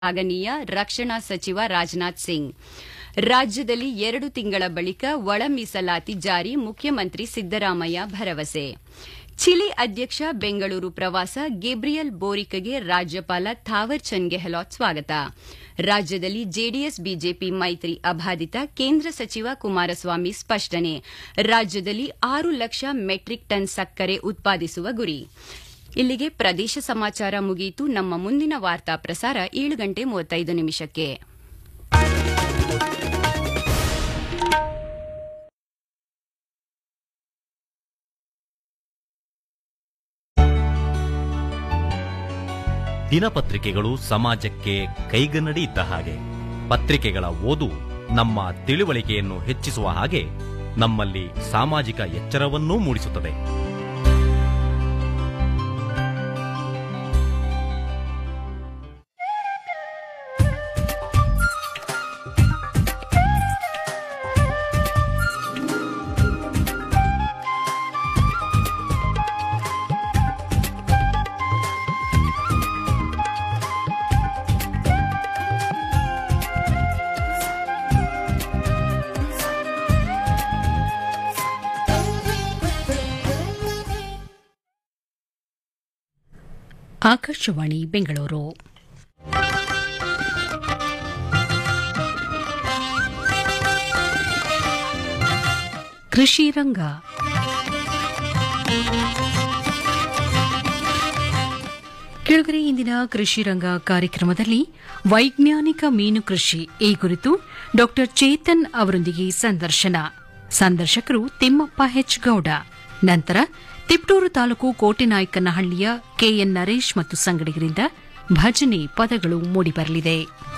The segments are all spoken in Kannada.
ಶ್ಲಾಘನೀಯ ರಕ್ಷಣಾ ಸಚಿವ ರಾಜನಾಥ್ ಸಿಂಗ್ ರಾಜ್ಯದಲ್ಲಿ ಎರಡು ತಿಂಗಳ ಬಳಿಕ ಒಳ ಮೀಸಲಾತಿ ಜಾರಿ ಮುಖ್ಯಮಂತ್ರಿ ಸಿದ್ದರಾಮಯ್ಯ ಭರವಸೆ ಚಿಲಿ ಅಧ್ಯಕ್ಷ ಬೆಂಗಳೂರು ಪ್ರವಾಸ ಗೇಬ್ರಿಯಲ್ ಬೋರಿಕಗೆ ರಾಜ್ಯಪಾಲ ಥಾವರ್ ಚಂದ್ ಗೆಹ್ಲೋಟ್ ಸ್ವಾಗತ ರಾಜ್ಯದಲ್ಲಿ ಜೆಡಿಎಸ್ ಬಿಜೆಪಿ ಮೈತ್ರಿ ಅಬಾಧಿತ ಕೇಂದ್ರ ಸಚಿವ ಕುಮಾರಸ್ವಾಮಿ ಸ್ಪಷ್ಟನೆ ರಾಜ್ಯದಲ್ಲಿ ಆರು ಲಕ್ಷ ಮೆಟ್ರಿಕ್ ಟನ್ ಸಕ್ಕರೆ ಉತ್ಪಾದಿಸುವ ಗುರಿ ಇಲ್ಲಿಗೆ ಪ್ರದೇಶ ಸಮಾಚಾರ ಮುಗಿಯಿತು ನಮ್ಮ ಮುಂದಿನ ವಾರ್ತಾ ಪ್ರಸಾರ ಏಳು ಗಂಟೆ ಮೂವತ್ತೈದು ನಿಮಿಷಕ್ಕೆ ದಿನಪತ್ರಿಕೆಗಳು ಸಮಾಜಕ್ಕೆ ಕೈಗನ್ನಡಿ ಇದ್ದ ಹಾಗೆ ಪತ್ರಿಕೆಗಳ ಓದು ನಮ್ಮ ತಿಳುವಳಿಕೆಯನ್ನು ಹೆಚ್ಚಿಸುವ ಹಾಗೆ ನಮ್ಮಲ್ಲಿ ಸಾಮಾಜಿಕ ಎಚ್ಚರವನ್ನೂ ಮೂಡಿಸುತ್ತದೆ ಆಕಾಶವಾಣಿ ಬೆಂಗಳೂರು ಕೃಷಿ ರಂಗ ಕೆಳಗರೆ ಇಂದಿನ ಕೃಷಿ ರಂಗ ಕಾರ್ಯಕ್ರಮದಲ್ಲಿ ವೈಜ್ಞಾನಿಕ ಮೀನು ಕೃಷಿ ಈ ಕುರಿತು ಡಾಕ್ಟರ್ ಚೇತನ್ ಅವರೊಂದಿಗೆ ಸಂದರ್ಶನ ಸಂದರ್ಶಕರು ತಿಮ್ಮಪ್ಪ ಹೆಚ್ ಗೌಡ ನಂತರ ತಿಪ್ಟೂರು ತಾಲೂಕು ಕೋಟೆನಾಯಕನಹಳ್ಳಿಯ ಕೆಎನ್ ನರೇಶ್ ಮತ್ತು ಸಂಗಡಿಗರಿಂದ ಭಜನೆ ಪದಗಳು ಮೂಡಿಬರಲಿದೆ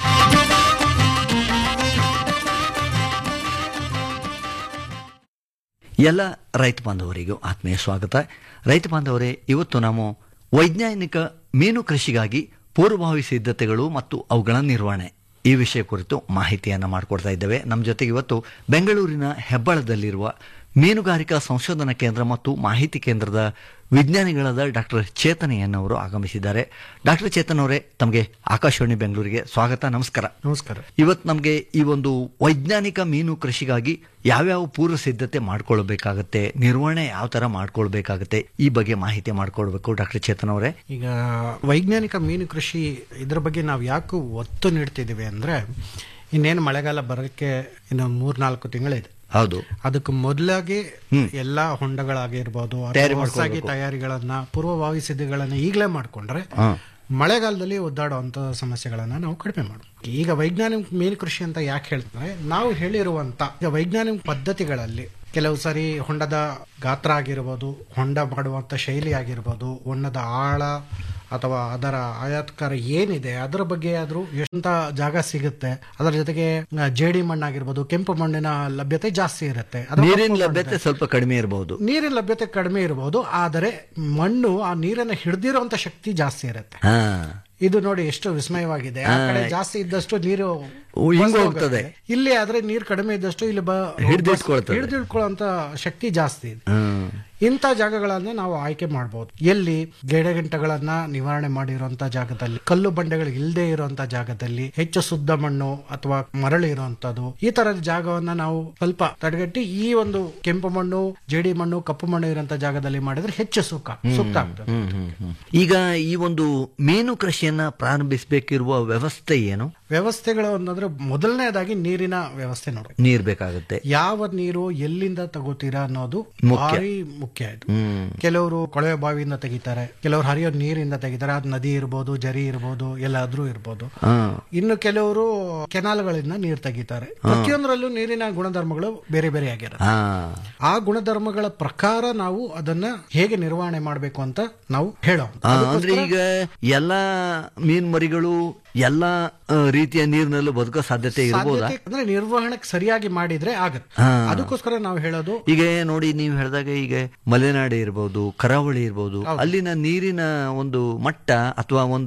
ಎಲ್ಲ ರೈತ ಬಾಂಧವರಿಗೂ ಆತ್ಮೀಯ ಸ್ವಾಗತ ರೈತ ಬಾಂಧವರೇ ಇವತ್ತು ನಾವು ವೈಜ್ಞಾನಿಕ ಮೀನು ಕೃಷಿಗಾಗಿ ಪೂರ್ವಭಾವಿ ಸಿದ್ಧತೆಗಳು ಮತ್ತು ಅವುಗಳ ನಿರ್ವಹಣೆ ಈ ವಿಷಯ ಕುರಿತು ಮಾಹಿತಿಯನ್ನು ಮಾಡಿಕೊಡ್ತಾ ಇದ್ದೇವೆ ನಮ್ಮ ಜೊತೆಗೆ ಇವತ್ತು ಬೆಂಗಳೂರಿನ ಹೆಬ್ಬಳದಲ್ಲಿರುವ ಮೀನುಗಾರಿಕಾ ಸಂಶೋಧನಾ ಕೇಂದ್ರ ಮತ್ತು ಮಾಹಿತಿ ಕೇಂದ್ರದ ವಿಜ್ಞಾನಿಗಳಾದ ಡಾಕ್ಟರ್ ಚೇತನ್ ಎನ್ ಅವರು ಆಗಮಿಸಿದ್ದಾರೆ ಡಾಕ್ಟರ್ ಚೇತನ್ ಅವರೇ ತಮಗೆ ಆಕಾಶವಾಣಿ ಬೆಂಗಳೂರಿಗೆ ಸ್ವಾಗತ ನಮಸ್ಕಾರ ನಮಸ್ಕಾರ ಇವತ್ತು ನಮಗೆ ಈ ಒಂದು ವೈಜ್ಞಾನಿಕ ಮೀನು ಕೃಷಿಗಾಗಿ ಯಾವ್ಯಾವ ಪೂರ್ವ ಸಿದ್ಧತೆ ಮಾಡ್ಕೊಳ್ಬೇಕಾಗತ್ತೆ ನಿರ್ವಹಣೆ ಯಾವ ತರ ಮಾಡ್ಕೊಳ್ಬೇಕಾಗತ್ತೆ ಈ ಬಗ್ಗೆ ಮಾಹಿತಿ ಮಾಡ್ಕೊಳ್ಬೇಕು ಡಾಕ್ಟರ್ ಚೇತನ್ ಅವರೇ ಈಗ ವೈಜ್ಞಾನಿಕ ಮೀನು ಕೃಷಿ ಇದ್ರ ಬಗ್ಗೆ ನಾವು ಯಾಕೆ ಒತ್ತು ನೀಡ್ತಿದ್ದೀವಿ ಅಂದ್ರೆ ಇನ್ನೇನು ಮಳೆಗಾಲ ಬರೋಕ್ಕೆ ಇನ್ನು ಮೂರ್ನಾಲ್ಕು ತಿಂಗಳಿದೆ ಹೌದು ಅದಕ್ಕೆ ಮೊದಲಾಗಿ ಎಲ್ಲಾ ಹೊಂಡಗಳಾಗಿರ್ಬೋದು ಅಥವಾ ತಯಾರಿ ಹೊಸದಾಗಿ ತಯಾರಿಗಳನ್ನ ಪೂರ್ವಭಾವಿ ಸಿದ್ಧಗಳನ್ನ ಈಗಲೇ ಮಾಡ್ಕೊಂಡ್ರೆ ಹಾ. ಮಳೆಗಾಲದಲ್ಲಿ ಒದ್ದಾಡುವಂತ ಸಮಸ್ಯೆಗಳನ್ನ ನಾವು ಕಡಿಮೆ ಮಾಡ್ಬೋದು ಈಗ ವೈಜ್ಞಾನಿಕ ಮೀನು ಕೃಷಿ ಅಂತ ಯಾಕೆ ಹೇಳ್ತಾರೆ ನಾವು ಹೇಳಿರುವಂತ ಈಗ ವೈಜ್ಞಾನಿಕ ಪದ್ಧತಿಗಳಲ್ಲಿ ಕೆಲವು ಸಾರಿ ಹೊಂಡದ ಗಾತ್ರ ಆಗಿರ್ಬೋದು ಹೊಂಡ ಮಾಡುವಂತ ಶೈಲಿ ಆಗಿರ್ಬೋದು ಹೊಂಡದ ಆಳ ಅಥವಾ ಅದರ ಆಯಾತ್ಕಾರ ಏನಿದೆ ಅದರ ಬಗ್ಗೆ ಆದ್ರೂ ಎಂತ ಜಾಗ ಸಿಗುತ್ತೆ ಅದರ ಜೊತೆಗೆ ಆ, ಜೇಡಿ ಮಣ್ಣಾಗಿರ್ಬೋದು ಕೆಂಪು ಮಣ್ಣಿನ ಲಭ್ಯತೆ ಜಾಸ್ತಿ ಇರುತ್ತೆ ಅಥವಾ ನೀರಿನ ಕಪ್ಪು ಲಭ್ಯತೆ ಸ್ವಲ್ಪ ಕಡಿಮೆ ಇರಬಹುದು ನೀರಿನ ಲಭ್ಯತೆ ಕಡಿಮೆ ಇರಬಹುದು ಆದರೆ ಮಣ್ಣು ಆ ನೀರನ್ನು ಹಿಡ್ದಿರುವಂತ ಶಕ್ತಿ ಜಾಸ್ತಿ ಇರುತ್ತೆ ಹಾ ಇದು ನೋಡಿ ಎಷ್ಟು ವಿಸ್ಮಯವಾಗಿದೆ ಆ ಕಡೆ ಜಾಸ್ತಿ ಇದ್ದಷ್ಟು ನೀರು ಓ, ಹಿಂಗ್ ಬಸ್ ಹೋಗ್ತದೆ. ಇಲ್ಲಿ ಆದ್ರೆ ನೀರು ಕಡಿಮೆ ಇದ್ದಷ್ಟು ಇಲ್ಲಿ ಹಿಡ್ದಿಟ್ಕೊಳ್ತದೆ. ಹಿಡಿದಿಟ್ಕೊಳ್ಳುವಂತ ಶಕ್ತಿ ಜಾಸ್ತಿ ಇದೆ ಹ್ಮ್ ಇಂಥ ಜಾಗಗಳನ್ನ ನಾವು ಆಯ್ಕೆ ಮಾಡಬಹುದು ಎಲ್ಲಿ ಗಿಡಗಂಟೆಗಳನ್ನ ನಿವಾರಣೆ ಮಾಡಿರುವಂತ ಜಾಗದಲ್ಲಿ ಕಲ್ಲು ಬಂಡೆಗಳು ಇಲ್ಲದೆ ಇರುವಂತ ಜಾಗದಲ್ಲಿ ಹೆಚ್ಚು ಶುದ್ಧ ಮಣ್ಣು ಅಥವಾ ಮರಳು ಇರುವಂತದ್ದು ಈ ತರದ ಜಾಗವನ್ನ ನಾವು ಸ್ವಲ್ಪ ತಡೆಗಟ್ಟಿ ಈ ಒಂದು ಕೆಂಪು ಮಣ್ಣು ಜೇಡಿ ಮಣ್ಣು ಕಪ್ಪು ಮಣ್ಣು ಇರುವಂತ ಜಾಗದಲ್ಲಿ ಮಾಡಿದ್ರೆ ಹೆಚ್ಚು ಸುಖ ಸೂಕ್ತ ಆಗ್ತದೆ ಹ್ಮ್, ಹ್ಮ್, ಹ್ಮ್. ಈಗ ಈ ಒಂದು ಮೀನು ಕೃಷಿಯನ್ನ ಪ್ರಾರಂಭಿಸಬೇಕಿರುವ ವ್ಯವಸ್ಥೆ ಏನು ವ್ಯವಸ್ಥೆಗಳು ಅಂತಂದ್ರೆ ಮೊದಲನೇದಾಗಿ ನೀರಿನ ವ್ಯವಸ್ಥೆ ನೋಡ್ಬೇಕು ನೀರ್ ಬೇಕಾಗುತ್ತೆ ಯಾವ ನೀರು ಎಲ್ಲಿಂದ ತಗೋತೀರಾ ಅನ್ನೋದು ಮುಖ್ಯ. ಭಾರಿ ಮುಖ್ಯ ಇದು ಹ್ಮ್ ಕೆಲವರು ಕೊಳವೆ ಬಾವಿಯಿಂದ ತೆಗಿತಾರೆ ಕೆಲವರು ಹರಿಯೋ ನೀರಿಂದ ತೆಗಿತಾರೆ ಅದು ನದಿ ಇರ್ಬೋದು ಜರಿ ಇರ್ಬೋದು ಎಲ್ಲಾದ್ರೂ ಇರ್ಬೋದು ಹಾ ಇನ್ನು ಕೆಲವರು ಕೆನಾಲ್ಗಳಿಂದ ನೀರು ತೆಗಿತಾರೆ ಪ್ರತಿಯೊಂದರಲ್ಲೂ ನೀರಿನ ಗುಣಧರ್ಮಗಳು ಬೇರೆ ಬೇರೆ ಆಗಿರುತ್ತೆ ಹಾ ಆ ಗುಣಧರ್ಮಗಳ ಪ್ರಕಾರ ನಾವು ಅದನ್ನ ಹೇಗೆ ನಿರ್ವಹಣೆ ಮಾಡಬೇಕು ಅಂತ ನಾವು ಹೇಳೋ ಆ, ಅಂದ್ರೆ ಈಗ ಎಲ್ಲಾ ಮೀನ್ ಮರಿಗಳು ಎಲ್ಲಾ ಆ, ರೀತಿಯ ನೀರಿನಲ್ಲೂ ಬದುಕೋ ಸಾಧ್ಯತೆ ಇರ್ಬೋದಾ ಸಾಧ್ಯತೆ ಅಂದ್ರೆ ನಿರ್ವಹಣೆ ಸರಿಯಾಗಿ ಮಾಡಿದ್ರೆ ಆಗತ್ತೆ ಹಾ. ಅದಕ್ಕೋಸ್ಕರ ನಾವು ಹೇಳೋದು ಈಗ ನೋಡಿ ನೀವು ಹೇಳಿದಾಗ ಈಗ ಮಲೆನಾಡು ಇರ್ಬೋದು ಕರಾವಳಿ ಇರ್ಬೋದು ಅಲ್ಲಿನ ನೀರಿನ ಒಂದು ಮಟ್ಟ ಅಥವಾ ಒಂದು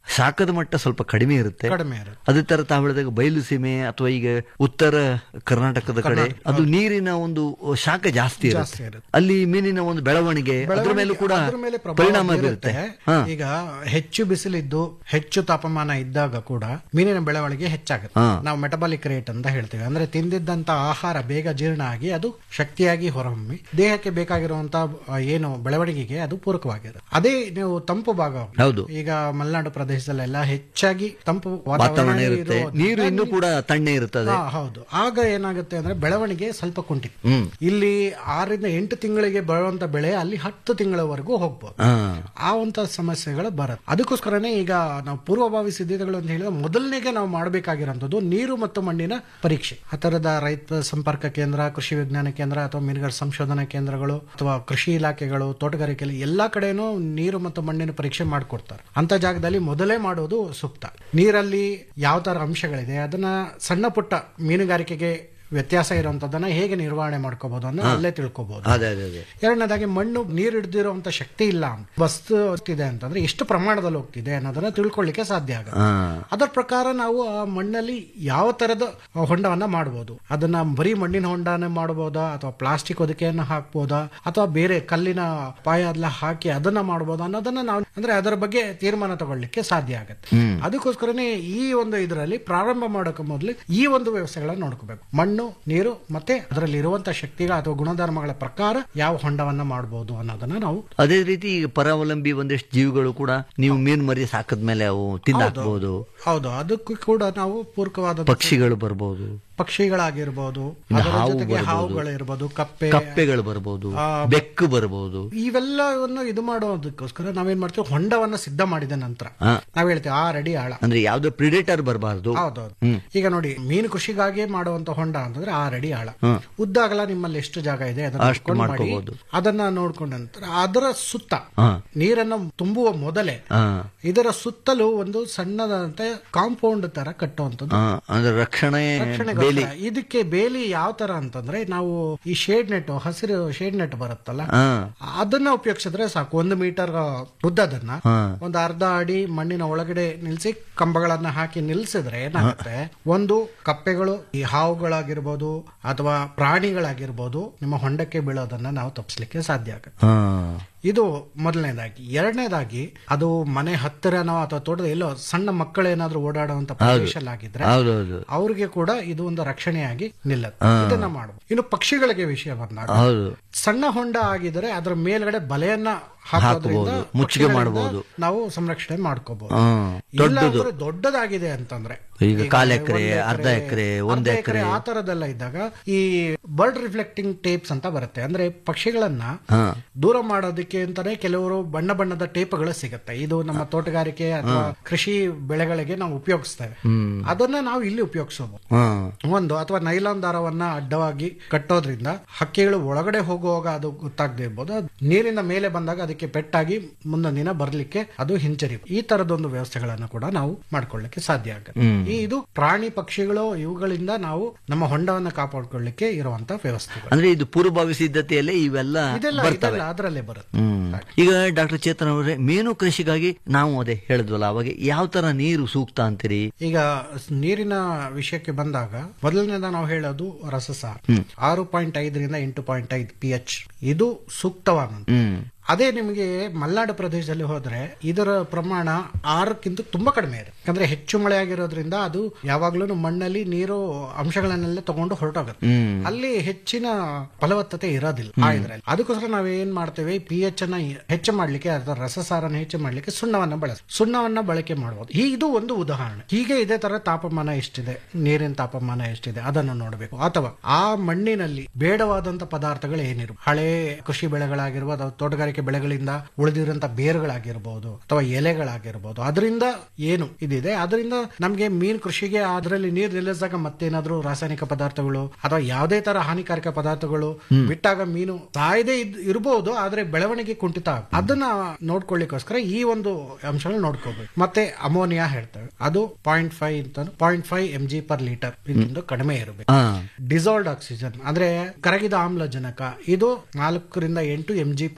ಶಾಖದ ಮಟ್ಟ ಸ್ವಲ್ಪ ಕಡಿಮೆ ಇರುತ್ತೆ ಕಡಿಮೆ ಇರುತ್ತೆ ಅದೇ ತರ ತಾವು ಹೇಳಿದಾಗ ಬಯಲು ಸೀಮೆ ಅಥವಾ ಈಗ ಉತ್ತರ ಕರ್ನಾಟಕದ ಕಡೆ ಅದು ನೀರಿನ ಒಂದು ಶಾಖ ಜಾಸ್ತಿ ಜಾಸ್ತಿ ಇರುತ್ತೆ ಇರುತ್ತೆ. ಅಲ್ಲಿ ಮೀನಿನ ಒಂದು ಬೆಳವಣಿಗೆ ಅದ್ರ ಮೇಲೂ ಕೂಡ ಅದ್ರ ಮೇಲೆ ಪ್ರಭಾವ ಪರಿಣಾಮ ಬೀರುತ್ತೆ. ಬೀರುತ್ತೆ ಹಾ. ಈಗ ಹೆಚ್ಚು ಬಿಸಿಲಿದ್ದು ಹೆಚ್ಚು ತಾಪಮಾನ ಇದ್ದಾಗ ಕೂಡ ಮೀನಿನ ಬೆಳವಣಿಗೆ ಹೆಚ್ಚಾಗುತ್ತೆ ಹಾ. ನಾವು ಮೆಟಬಾಲಿಕ್ ರೇಟ್ ಅಂತ ಹೇಳ್ತೇವೆ ಅಂದ್ರೆ ತಿಂದಿದ್ದಂತ ಆಹಾರ ಬೇಗ ಜೀರ್ಣ ಆಗಿ ಅದು ಶಕ್ತಿಯಾಗಿ ಹೊರಹೊಮ್ಮಿ ದೇಹಕ್ಕೆ ಬೇಕಾಗಿರುವಂತ ಆ, ಏನು ಬೆಳವಣಿಗೆಗೆ ಅದು ಪೂರಕವಾಗಿರುತ್ತೆ ಅದೇ ನೀವು ತಂಪು ಭಾಗ ಹೌದು. ಈಗ ಮಲೆನಾಡು ಪ್ರದೇಶದಲ್ಲೆಲ್ಲ ಹೆಚ್ಚಾಗಿ ತಂಪು ವಾತಾವರಣ ಇರುತ್ತೆ ಇರೋದ್ರಿಂದ ನೀರು ಇನ್ನೂ ಕೂಡ ತಣ್ಣೆ ಇರುತ್ತದೆ ಹಾ, ಹೌದು ಆಗ ಏನಾಗುತ್ತೆ ಅಂದ್ರೆ ಬೆಳವಣಿಗೆ ಸ್ವಲ್ಪ ಕುಂಠಿತ ಹ್ಮ್ ಇಲ್ಲಿ ಆರರಿಂದ ಎಂಟು ತಿಂಗಳಿಗೆ ಬರುವಂತ ಬೆಳೆ ಅಲ್ಲಿ ಹತ್ತು ತಿಂಗಳವರೆಗೂ ಹೋಗ್ಬೋದು ಹಾ ಆ ಒಂದು ಸಮಸ್ಯೆಗಳು ಬರುತ್ತೆ ಅದಕ್ಕೋಸ್ಕರನೇ ಈಗ ನಾವು ಪೂರ್ವಭಾವಿ ಸಿದ್ಧತೆಗಳು ಅಂತ ಹೇಳಿದ್ರೆ ಮೊದಲನೇಗೆ ನಾವು ಮಾಡಬೇಕಾಗಿರೋಂಥದ್ದು ನೀರು ಮತ್ತು ಮಣ್ಣಿನ ಪರೀಕ್ಷೆ ಆ ತರದ ರೈತ ಸಂಪರ್ಕ ಕೇಂದ್ರ ಕೃಷಿ ವಿಜ್ಞಾನ ಕೇಂದ್ರ ಅಥವಾ ಮೀನುಗಾರ ಸಂಶೋಧನಾ ಕೇಂದ್ರಗಳು ಅಥವಾ ಕೃಷಿ ಇಲಾಖೆಗಳು ತೋಟಗಾರಿಕೆ ಎಲ್ಲಾ ಕಡೆನೂ ನೀರು ಮತ್ತು ಮಣ್ಣಿನ ಪರೀಕ್ಷೆ ಮಾಡಿಕೊಡ್ತಾರೆ ಅಂತ ಜಾಗದಲ್ಲಿ ಮೊದಲೇ ಮಾಡೋದು ಸೂಕ್ತ ನೀರಲ್ಲಿ ಯಾವ ತರ ಅಂಶಗಳಿದೆ ಅದನ್ನ ಸಣ್ಣ ಪುಟ್ಟ ಮೀನುಗಾರಿಕೆಗೆ ವ್ಯತ್ಯಾಸ ಇರುವಂತದನ್ನ ಹೇಗೆ ನಿರ್ವಹಣೆ ಮಾಡ್ಕೋಬಹುದು ಅನ್ನೋ ಅಲ್ಲೇ ತಿಳ್ಕೊಬಹುದು ಅದೇ ಅದೇ ಅದೇ ಎರಡನೇದಾಗಿ ಮಣ್ಣು ನೀರು ಹಿಡಿದಿರುವಂತ ಶಕ್ತಿ ಇಲ್ಲ ವಸ್ತು ಇದೆ ಅಂತಂದ್ರೆ ಎಷ್ಟು ಪ್ರಮಾಣದಲ್ಲಿ ಹೋಗ್ತಿದೆ ಅನ್ನೋದನ್ನ ತಿಳ್ಕೊಳ್ಳಿಕ್ಕೆ ಸಾಧ್ಯ ಆಗುತ್ತೆ ಹಾ ಅದರ ಪ್ರಕಾರ ನಾವು ಆ ಮಣ್ಣಲ್ಲಿ ಯಾವ ತರದ ಹೊಂಡವನ್ನ ಮಾಡಬಹುದು ಅದನ್ನ ಬರೀ ಮಣ್ಣಿನ ಹೊಂಡನ ಮಾಡಬಹುದಾ ಅಥವಾ ಪ್ಲಾಸ್ಟಿಕ್ ಹೊದಿಕೆಯನ್ನ ಹಾಕ್ಬೋದಾ ಅಥವಾ ಬೇರೆ ಕಲ್ಲಿನ ಪಾಯ ಎಲ್ಲ ಹಾಕಿ ಅದನ್ನ ಮಾಡಬಹುದಾ ಅನ್ನೋದನ್ನ ನಾವು ಅಂದ್ರೆ ಅದರ ಬಗ್ಗೆ ತೀರ್ಮಾನ ತಗೊಳ್ಳಿಕ್ಕೆ ಸಾಧ್ಯ ಆಗುತ್ತೆ ಅದಕ್ಕೋಸ್ಕರನೇ ಈ ಒಂದು ಇದರಲ್ಲಿ ಪ್ರಾರಂಭ ಮಾಡೋಕೆ ಮೊದಲು ಈ ಒಂದು ವ್ಯವಸ್ಥೆಗಳನ್ನ ನೋಡ್ಕೋಬೇಕು ಮಣ್ಣು ನೀರು ಮತ್ತೆ ಅದರಲ್ಲಿ ಇರುವಂತ ಶಕ್ತಿಗಳ ಅಥವಾ ಗುಣಧರ್ಮಗಳ ಪ್ರಕಾರ ಯಾವ ಹೊಂಡವನ್ನ ಮಾಡಬಹುದು ಅನ್ನೋದನ್ನ ನಾವು ಅದೇ ರೀತಿ ಈಗ ಪರಾವಲಂಬಿ ಒಂದಿಷ್ಟು ಜೀವಿಗಳು ಕೂಡ ನೀವು ಮೀನು ಮರಿ ಸಾಕದ್ಮೇಲೆ ಅವು ತಿಂದಾಕ್ಬಹುದು ಹೌದು ಅದಕ್ಕೂ ಕೂಡ ನಾವು ಪೂರಕವಾದ ಪಕ್ಷಿಗಳು ಬರ್ಬೋದು ಪಕ್ಷಿಗಳಾಗಿರ್ಬೋದು ಇನ್ನು ಅದರ ಹಾವು ಜೊತೆಗೆ ಬರ್ಬೋದು. ಹಾವುಗಳಿರ್ಬೋದು ಕಪ್ಪೆ ಕಪ್ಪೆಗಳು ಬರ್ಬೋದು ಆ, ಬೆಕ್ಕು ಬರ್ಬೋದು ಇವೆಲ್ಲವನ್ನು ಇದು ಮಾಡೋದಕ್ಕೋಸ್ಕರ ನಾವೇನ್ ಮಾಡ್ತೀವಿ ಹೊಂಡವನ್ನ ಸಿದ್ಧ ಮಾಡಿದ ನಂತರ ಹಾ. ನಾವ್ ಹೇಳ್ತೀವಿ ಆರು ಅಡಿ ಆಳ ಅಂದ್ರೆ ಯಾವ್ದೋ ಪ್ರಿಡೇಟರ್ ಬರಬಾರ್ದು ಹೌದೌದು ಈಗ ನೋಡಿ ಮೀನು ಕೃಷಿಗಾಗಿ ಮಾಡುವಂತ ಹೊಂಡ ಅಂತಂದ್ರೆ ಆರು ಅಡಿ ಆಳ ಹ್ಮ್. ಉದ್ದ ಅಗಲ ನಿಮ್ಮಲ್ಲಿ ಎಷ್ಟು ಜಾಗ ಇದೆ ಅದನ್ನ ಅಷ್ಟು ನೋಡ್ಕೊಂಡು ಮಾಡಿ ಮಾಡ್ಕೋಬಹುದು. ಅದನ್ನ ನೋಡ್ಕೊಂಡ ನಂತರ ಅದರ ಸುತ್ತ ಹಾ. ನೀರನ್ನ ತುಂಬುವ ಮೊದಲೇ ಹಾ ಇದರ ಸುತ್ತಲೂ ಒಂದು ಸಣ್ಣದಂತೆ ಕಾಂಪೌಂಡ್ ತರ ಕಟ್ಟುವಂಥದ್ದು ಹಾ, ಅಂದ್ರೆ ರಕ್ಷಣೆ ರಕ್ಷಣೆಗೋಸ್ಕರ. ಬೇಲಿ ಇದಕ್ಕೆ ಬೇಲಿ ಯಾವ ತರ ಅಂತಂದ್ರೆ ನಾವು ಈ ಶೇಡ್ ನೆಟ್ ಹಸಿರು ಶೇಡ್ ನೆಟ್ ಬರುತ್ತಲ್ಲ ಹಾ ಅದನ್ನ ಉಪಯೋಗಿಸಿದ್ರೆ ಸಾಕು ಒಂದು ಮೀಟರ್ ಉದ್ದದನ್ನ ಹಾ. ಒಂದು ಅರ್ಧ ಅಡಿ ಮಣ್ಣಿನ ಒಳಗಡೆ ನಿಲ್ಸಿ ಕಂಬಗಳನ್ನ ಹಾಕಿ ನಿಲ್ಸಿದ್ರೆ ಏನಾಗುತ್ತೆ ಒಂದು ಕಪ್ಪೆಗಳು ಈ ಹಾವುಗಳಾಗಿರ್ಬೋದು ಅಥವಾ ಪ್ರಾಣಿಗಳಾಗಿರ್ಬೋದು ನಿಮ್ಮ ಹೊಂಡಕ್ಕೆ ಬೀಳೋದನ್ನ ನಾವು ತಪ್ಪಿಸ್ಲಿಕ್ಕೆ ಸಾಧ್ಯ ಆಗುತ್ತೆ ಹಾ ಇದು ಮೊದಲನೇದಾಗಿ ಎರಡನೇದಾಗಿ ಅದು ಮನೆ ಹತ್ತಿರನೋ ಅಥವಾ ತೋಟದ ಎಲ್ಲೋ ಸಣ್ಣ ಮಕ್ಕಳೇನಾದ್ರೂ ಓಡಾಡುವಂತ ಪ್ರದೇಶಲ್ಲಾಗಿದ್ರೆ ಹೌದೌದು ಅವ್ರಿಗೆ ಕೂಡ ಇದು ಒಂದು ರಕ್ಷಣೆಯಾಗಿ ನಿಲ್ಲುತ್ತೆ ಇದನ್ನ ಮಾಡಬಹುದು ಇನ್ನು ಪಕ್ಷಿಗಳಿಗೆ ವಿಷಯ ಬಂದಾಗ ಹೌದು ಸಣ್ಣ ಹೊಂಡ ಆಗಿದ್ರೆ ಅದರ ಮೇಲ್ಗಡೆ ಬಲೆಯನ್ನ ಹಾಕೋದ್ರಿಂದ ಹಾಕಬಹುದು, ಮುಚ್ಚಿಗೆ ಪಕ್ಷಿಗಳಿಂದ ಮಾಡಬಹುದು. ನಾವು ಸಂರಕ್ಷಣೆ ಮಾಡ್ಕೋಬಹುದು ಹ್ಮ್ ಇಲ್ಲ ದೊಡ್ಡದು ಅಂದ್ರೆ ದೊಡ್ಡದಾಗಿದೆ ಅಂತಂದ್ರೆ ಈಗ ಕಾಲ್ ಎಕರೆ, ಒಂದು ಅರ್ಧ ಎಕರೆ, ಒಂದು ಅರ್ಧ ಎಕರೆ. ಆ ತರದೆಲ್ಲ ಇದ್ದಾಗ ಈ ಬರ್ಡ್ ರಿಫ್ಲೆಕ್ಟಿಂಗ್ ಟೇಪ್ಸ್ ಅಂತ ಬರುತ್ತೆ ಅಂದ್ರೆ ಪಕ್ಷಿಗಳನ್ನ ಹಾ ದೂರ ಮಾಡೋದಕ್ಕೆ ಅಂತಾನೆ ಕೆಲವರು ಬಣ್ಣ ಬಣ್ಣದ ಟೇಪ್ಗಳು ಸಿಗುತ್ತೆ ಇದು ನಮ್ಮ ತೋಟಗಾರಿಕೆ ಅಥವಾ ಕೃಷಿ ಬೆಳೆಗಳಿಗೆ ನಾವು ಉಪಯೋಗಿಸ್ತೇವೆ ಅದನ್ನ ನಾವು ಇಲ್ಲಿ ಉಪಯೋಗಿಸಬಹುದು ಹಾ ಒಂದು ಅಥವಾ ನೈಲಾನ್ ದಾರವನ್ನ ಅಡ್ಡವಾಗಿ ಕಟ್ಟೋದ್ರಿಂದ ಹಕ್ಕಿಗಳು ಒಳಗಡೆ ಹೋಗುವಾಗ ಅದು ಗೊತ್ತಾಗದೇ ಇರ್ಬೋದು ಅದು ನೀರಿನ ಮೇಲೆ ಬಂದಾಗ ಅದಕ್ಕೆ ಪೆಟ್ಟಾಗಿ ಮುಂದಿನ ದಿನ ಬರ್ಲಿಕ್ಕೆ ಅದು ಹಿಂಚರಿ ಈ ತರದೊಂದು ವ್ಯವಸ್ಥೆಗಳನ್ನು ಕೂಡ ನಾವು ಮಾಡ್ಕೊಳ್ಳಿಕ್ಕೆ ಸಾಧ್ಯ ಆಗುತ್ತೆ ಈ ಇದು ಪ್ರಾಣಿ ಪಕ್ಷಿಗಳು ಇವುಗಳಿಂದ ನಾವು ನಮ್ಮ ಹೊಂಡವನ್ನ ಕಾಪಾಡ್ಕೊಳ್ಳಿಕ್ಕೆ ಇರುವಂತ ವ್ಯವಸ್ಥೆಗಳು ಅಂದ್ರೆ ಇದು ಪೂರ್ವಭಾವಿ ಸಿದ್ಧತೆಯಲ್ಲೇ ಇವೆಲ್ಲ ಇದೆಲ್ಲ ಬರ್ತವೆ ಇದೆಲ್ಲ ಅದರಲ್ಲೇ ಬರುತ್ತೆ ಹ್ಮ್ ಈಗ ಡಾಕ್ಟರ್ ಚೇತನ್ ಅವರೇ ಮೀನು ಕೃಷಿಗಾಗಿ ನಾವು ಅದೇ ಹೇಳಿದ್ವಲ್ಲ ಅವಾಗ ಯಾವ ತರ ನೀರು ಸೂಕ್ತ ಅಂತೀರಿ ಈಗ ಸ್- ನೀರಿನ ವಿಷಯಕ್ಕೆ ಬಂದಾಗ ಮೊದಲನೇದ ನಾವು ಹೇಳೋದು ರಸಸಾರ ಆರು ಪಾಯಿಂಟ್ ಐದರಿಂದ ಎಂಟು ಪಾಯಿಂಟ್ ಐದು ಪಿ ಎಚ್ ಇದು ಸೂಕ್ತವಾದಂತ ಹ್ಮ್ ಅದೇ ನಿಮಗೆ ಮಲೆನಾಡು ಪ್ರದೇಶದಲ್ಲಿ ಹೋದ್ರೆ ಇದರ ಪ್ರಮಾಣ ಆರಕ್ಕಿಂತ ತುಂಬಾ ಕಡಿಮೆ ಇದೆ ಯಾಕಂದ್ರೆ ಹೆಚ್ಚು ಮಳೆ ಆಗಿರೋದ್ರಿಂದ ಅದು ಯಾವಾಗ್ಲೂ ಮಣ್ಣಲ್ಲಿ ನೀರು ಅಂಶಗಳನ್ನೆಲ್ಲ ತಗೊಂಡು ಹೊರಟೋಗುತ್ತೆ ಹ್ಮ್ ಅಲ್ಲಿ ಹೆಚ್ಚಿನ ಫಲವತ್ತತೆ ಇರೋದಿಲ್ಲ ಆ ಇದ್ರಲ್ಲಿ ಅದಕ್ಕೋಸ್ಕರ ನಾವ್ ಏನ್ ಮಾಡ್ತೇವೆ ಪಿ ಎಚ್ ಅನ್ನ ಹೆಚ್ಚು ಮಾಡ್ಲಿಕ್ಕೆ ಅದರ ರಸಸಾರನ ಹೆಚ್ಚು ಮಾಡ್ಲಿಕ್ಕೆ ಸುಣ್ಣವನ್ನ ಬಳಸ ಸುಣ್ಣವನ್ನ ಬಳಕೆ ಮಾಡಬಹುದು ಈ ಇದು ಒಂದು ಉದಾಹರಣೆ ಹೀಗೆ ಇದೇ ತರ ತಾಪಮಾನ ಎಷ್ಟಿದೆ ನೀರಿನ ತಾಪಮಾನ ಎಷ್ಟಿದೆ ಅದನ್ನು ನೋಡಬೇಕು ಅಥವಾ ಆ ಮಣ್ಣಿನಲ್ಲಿ ಬೇಡವಾದಂತ ಪದಾರ್ಥಗಳು ಏನಿರು ಹಳೆ ಕೃಷಿ ಬೆಳೆಗಳಾಗಿರ್ಬೋದು ಅಥವಾ ತೋಟಗಾರಿಕೆ ಬೆಳೆಗಳಿಂದ ಉಳಿದಿರುವಂತ ಬೇರುಗಳಾಗಿರ್ಬೋದು ಅಥವಾ ಎಲೆಗಳಾಗಿರ್ಬೋದು ಅದರಿಂದ ಏನು ಇದಿದೆ ಅದರಿಂದ ನಮ್ಗೆ ಮೀನು ಕೃಷಿಗೆ ಅದರಲ್ಲಿ ನೀರು ನಿಲ್ಲಿಸಿದಾಗ ಮತ್ತೇನಾದ್ರೂ ರಾಸಾಯನಿಕ ಪದಾರ್ಥಗಳು ಅಥವಾ ಯಾವುದೇ ತರ ಹಾನಿಕಾರಕ ಪದಾರ್ಥಗಳು ಬಿಟ್ಟಾಗ ಮೀನು ಸಾಯದೇ ಇದ್- ಇರ್ಬೋದು ಆದ್ರೆ ಬೆಳವಣಿಗೆ ಕುಂಠಿತ ಆಗುತ್ತೆ. ಅದನ್ನ ನೋಡ್ಕೊಳ್ಳಿಕ್ಕೋಸ್ಕರ ಈ ಒಂದು ಅಂಶಗಳು ನೋಡ್ಕೋಬೇಕು ಮತ್ತೆ ಅಮೋನಿಯಾ ಹೇಳ್ತೇವೆ ಅದು ಪಾಯಿಂಟ್ ಫೈವ್ ಅಂತ point five M G per litre ಇದೊಂದು ಕಡಿಮೆ ಇರಬೇಕು ಹಾ ಡಿಸಾಲ್ಡ್ ಆಕ್ಸಿಜನ್ ಅಂದ್ರೆ ಕರಗಿದ ಆಮ್ಲಜನಕ ಇದು ನಾಲ್ಕರಿಂದ ಎಂಟು ಎಂ ಜಿ ಪರ್ ಲೀಟರ್ ಇದು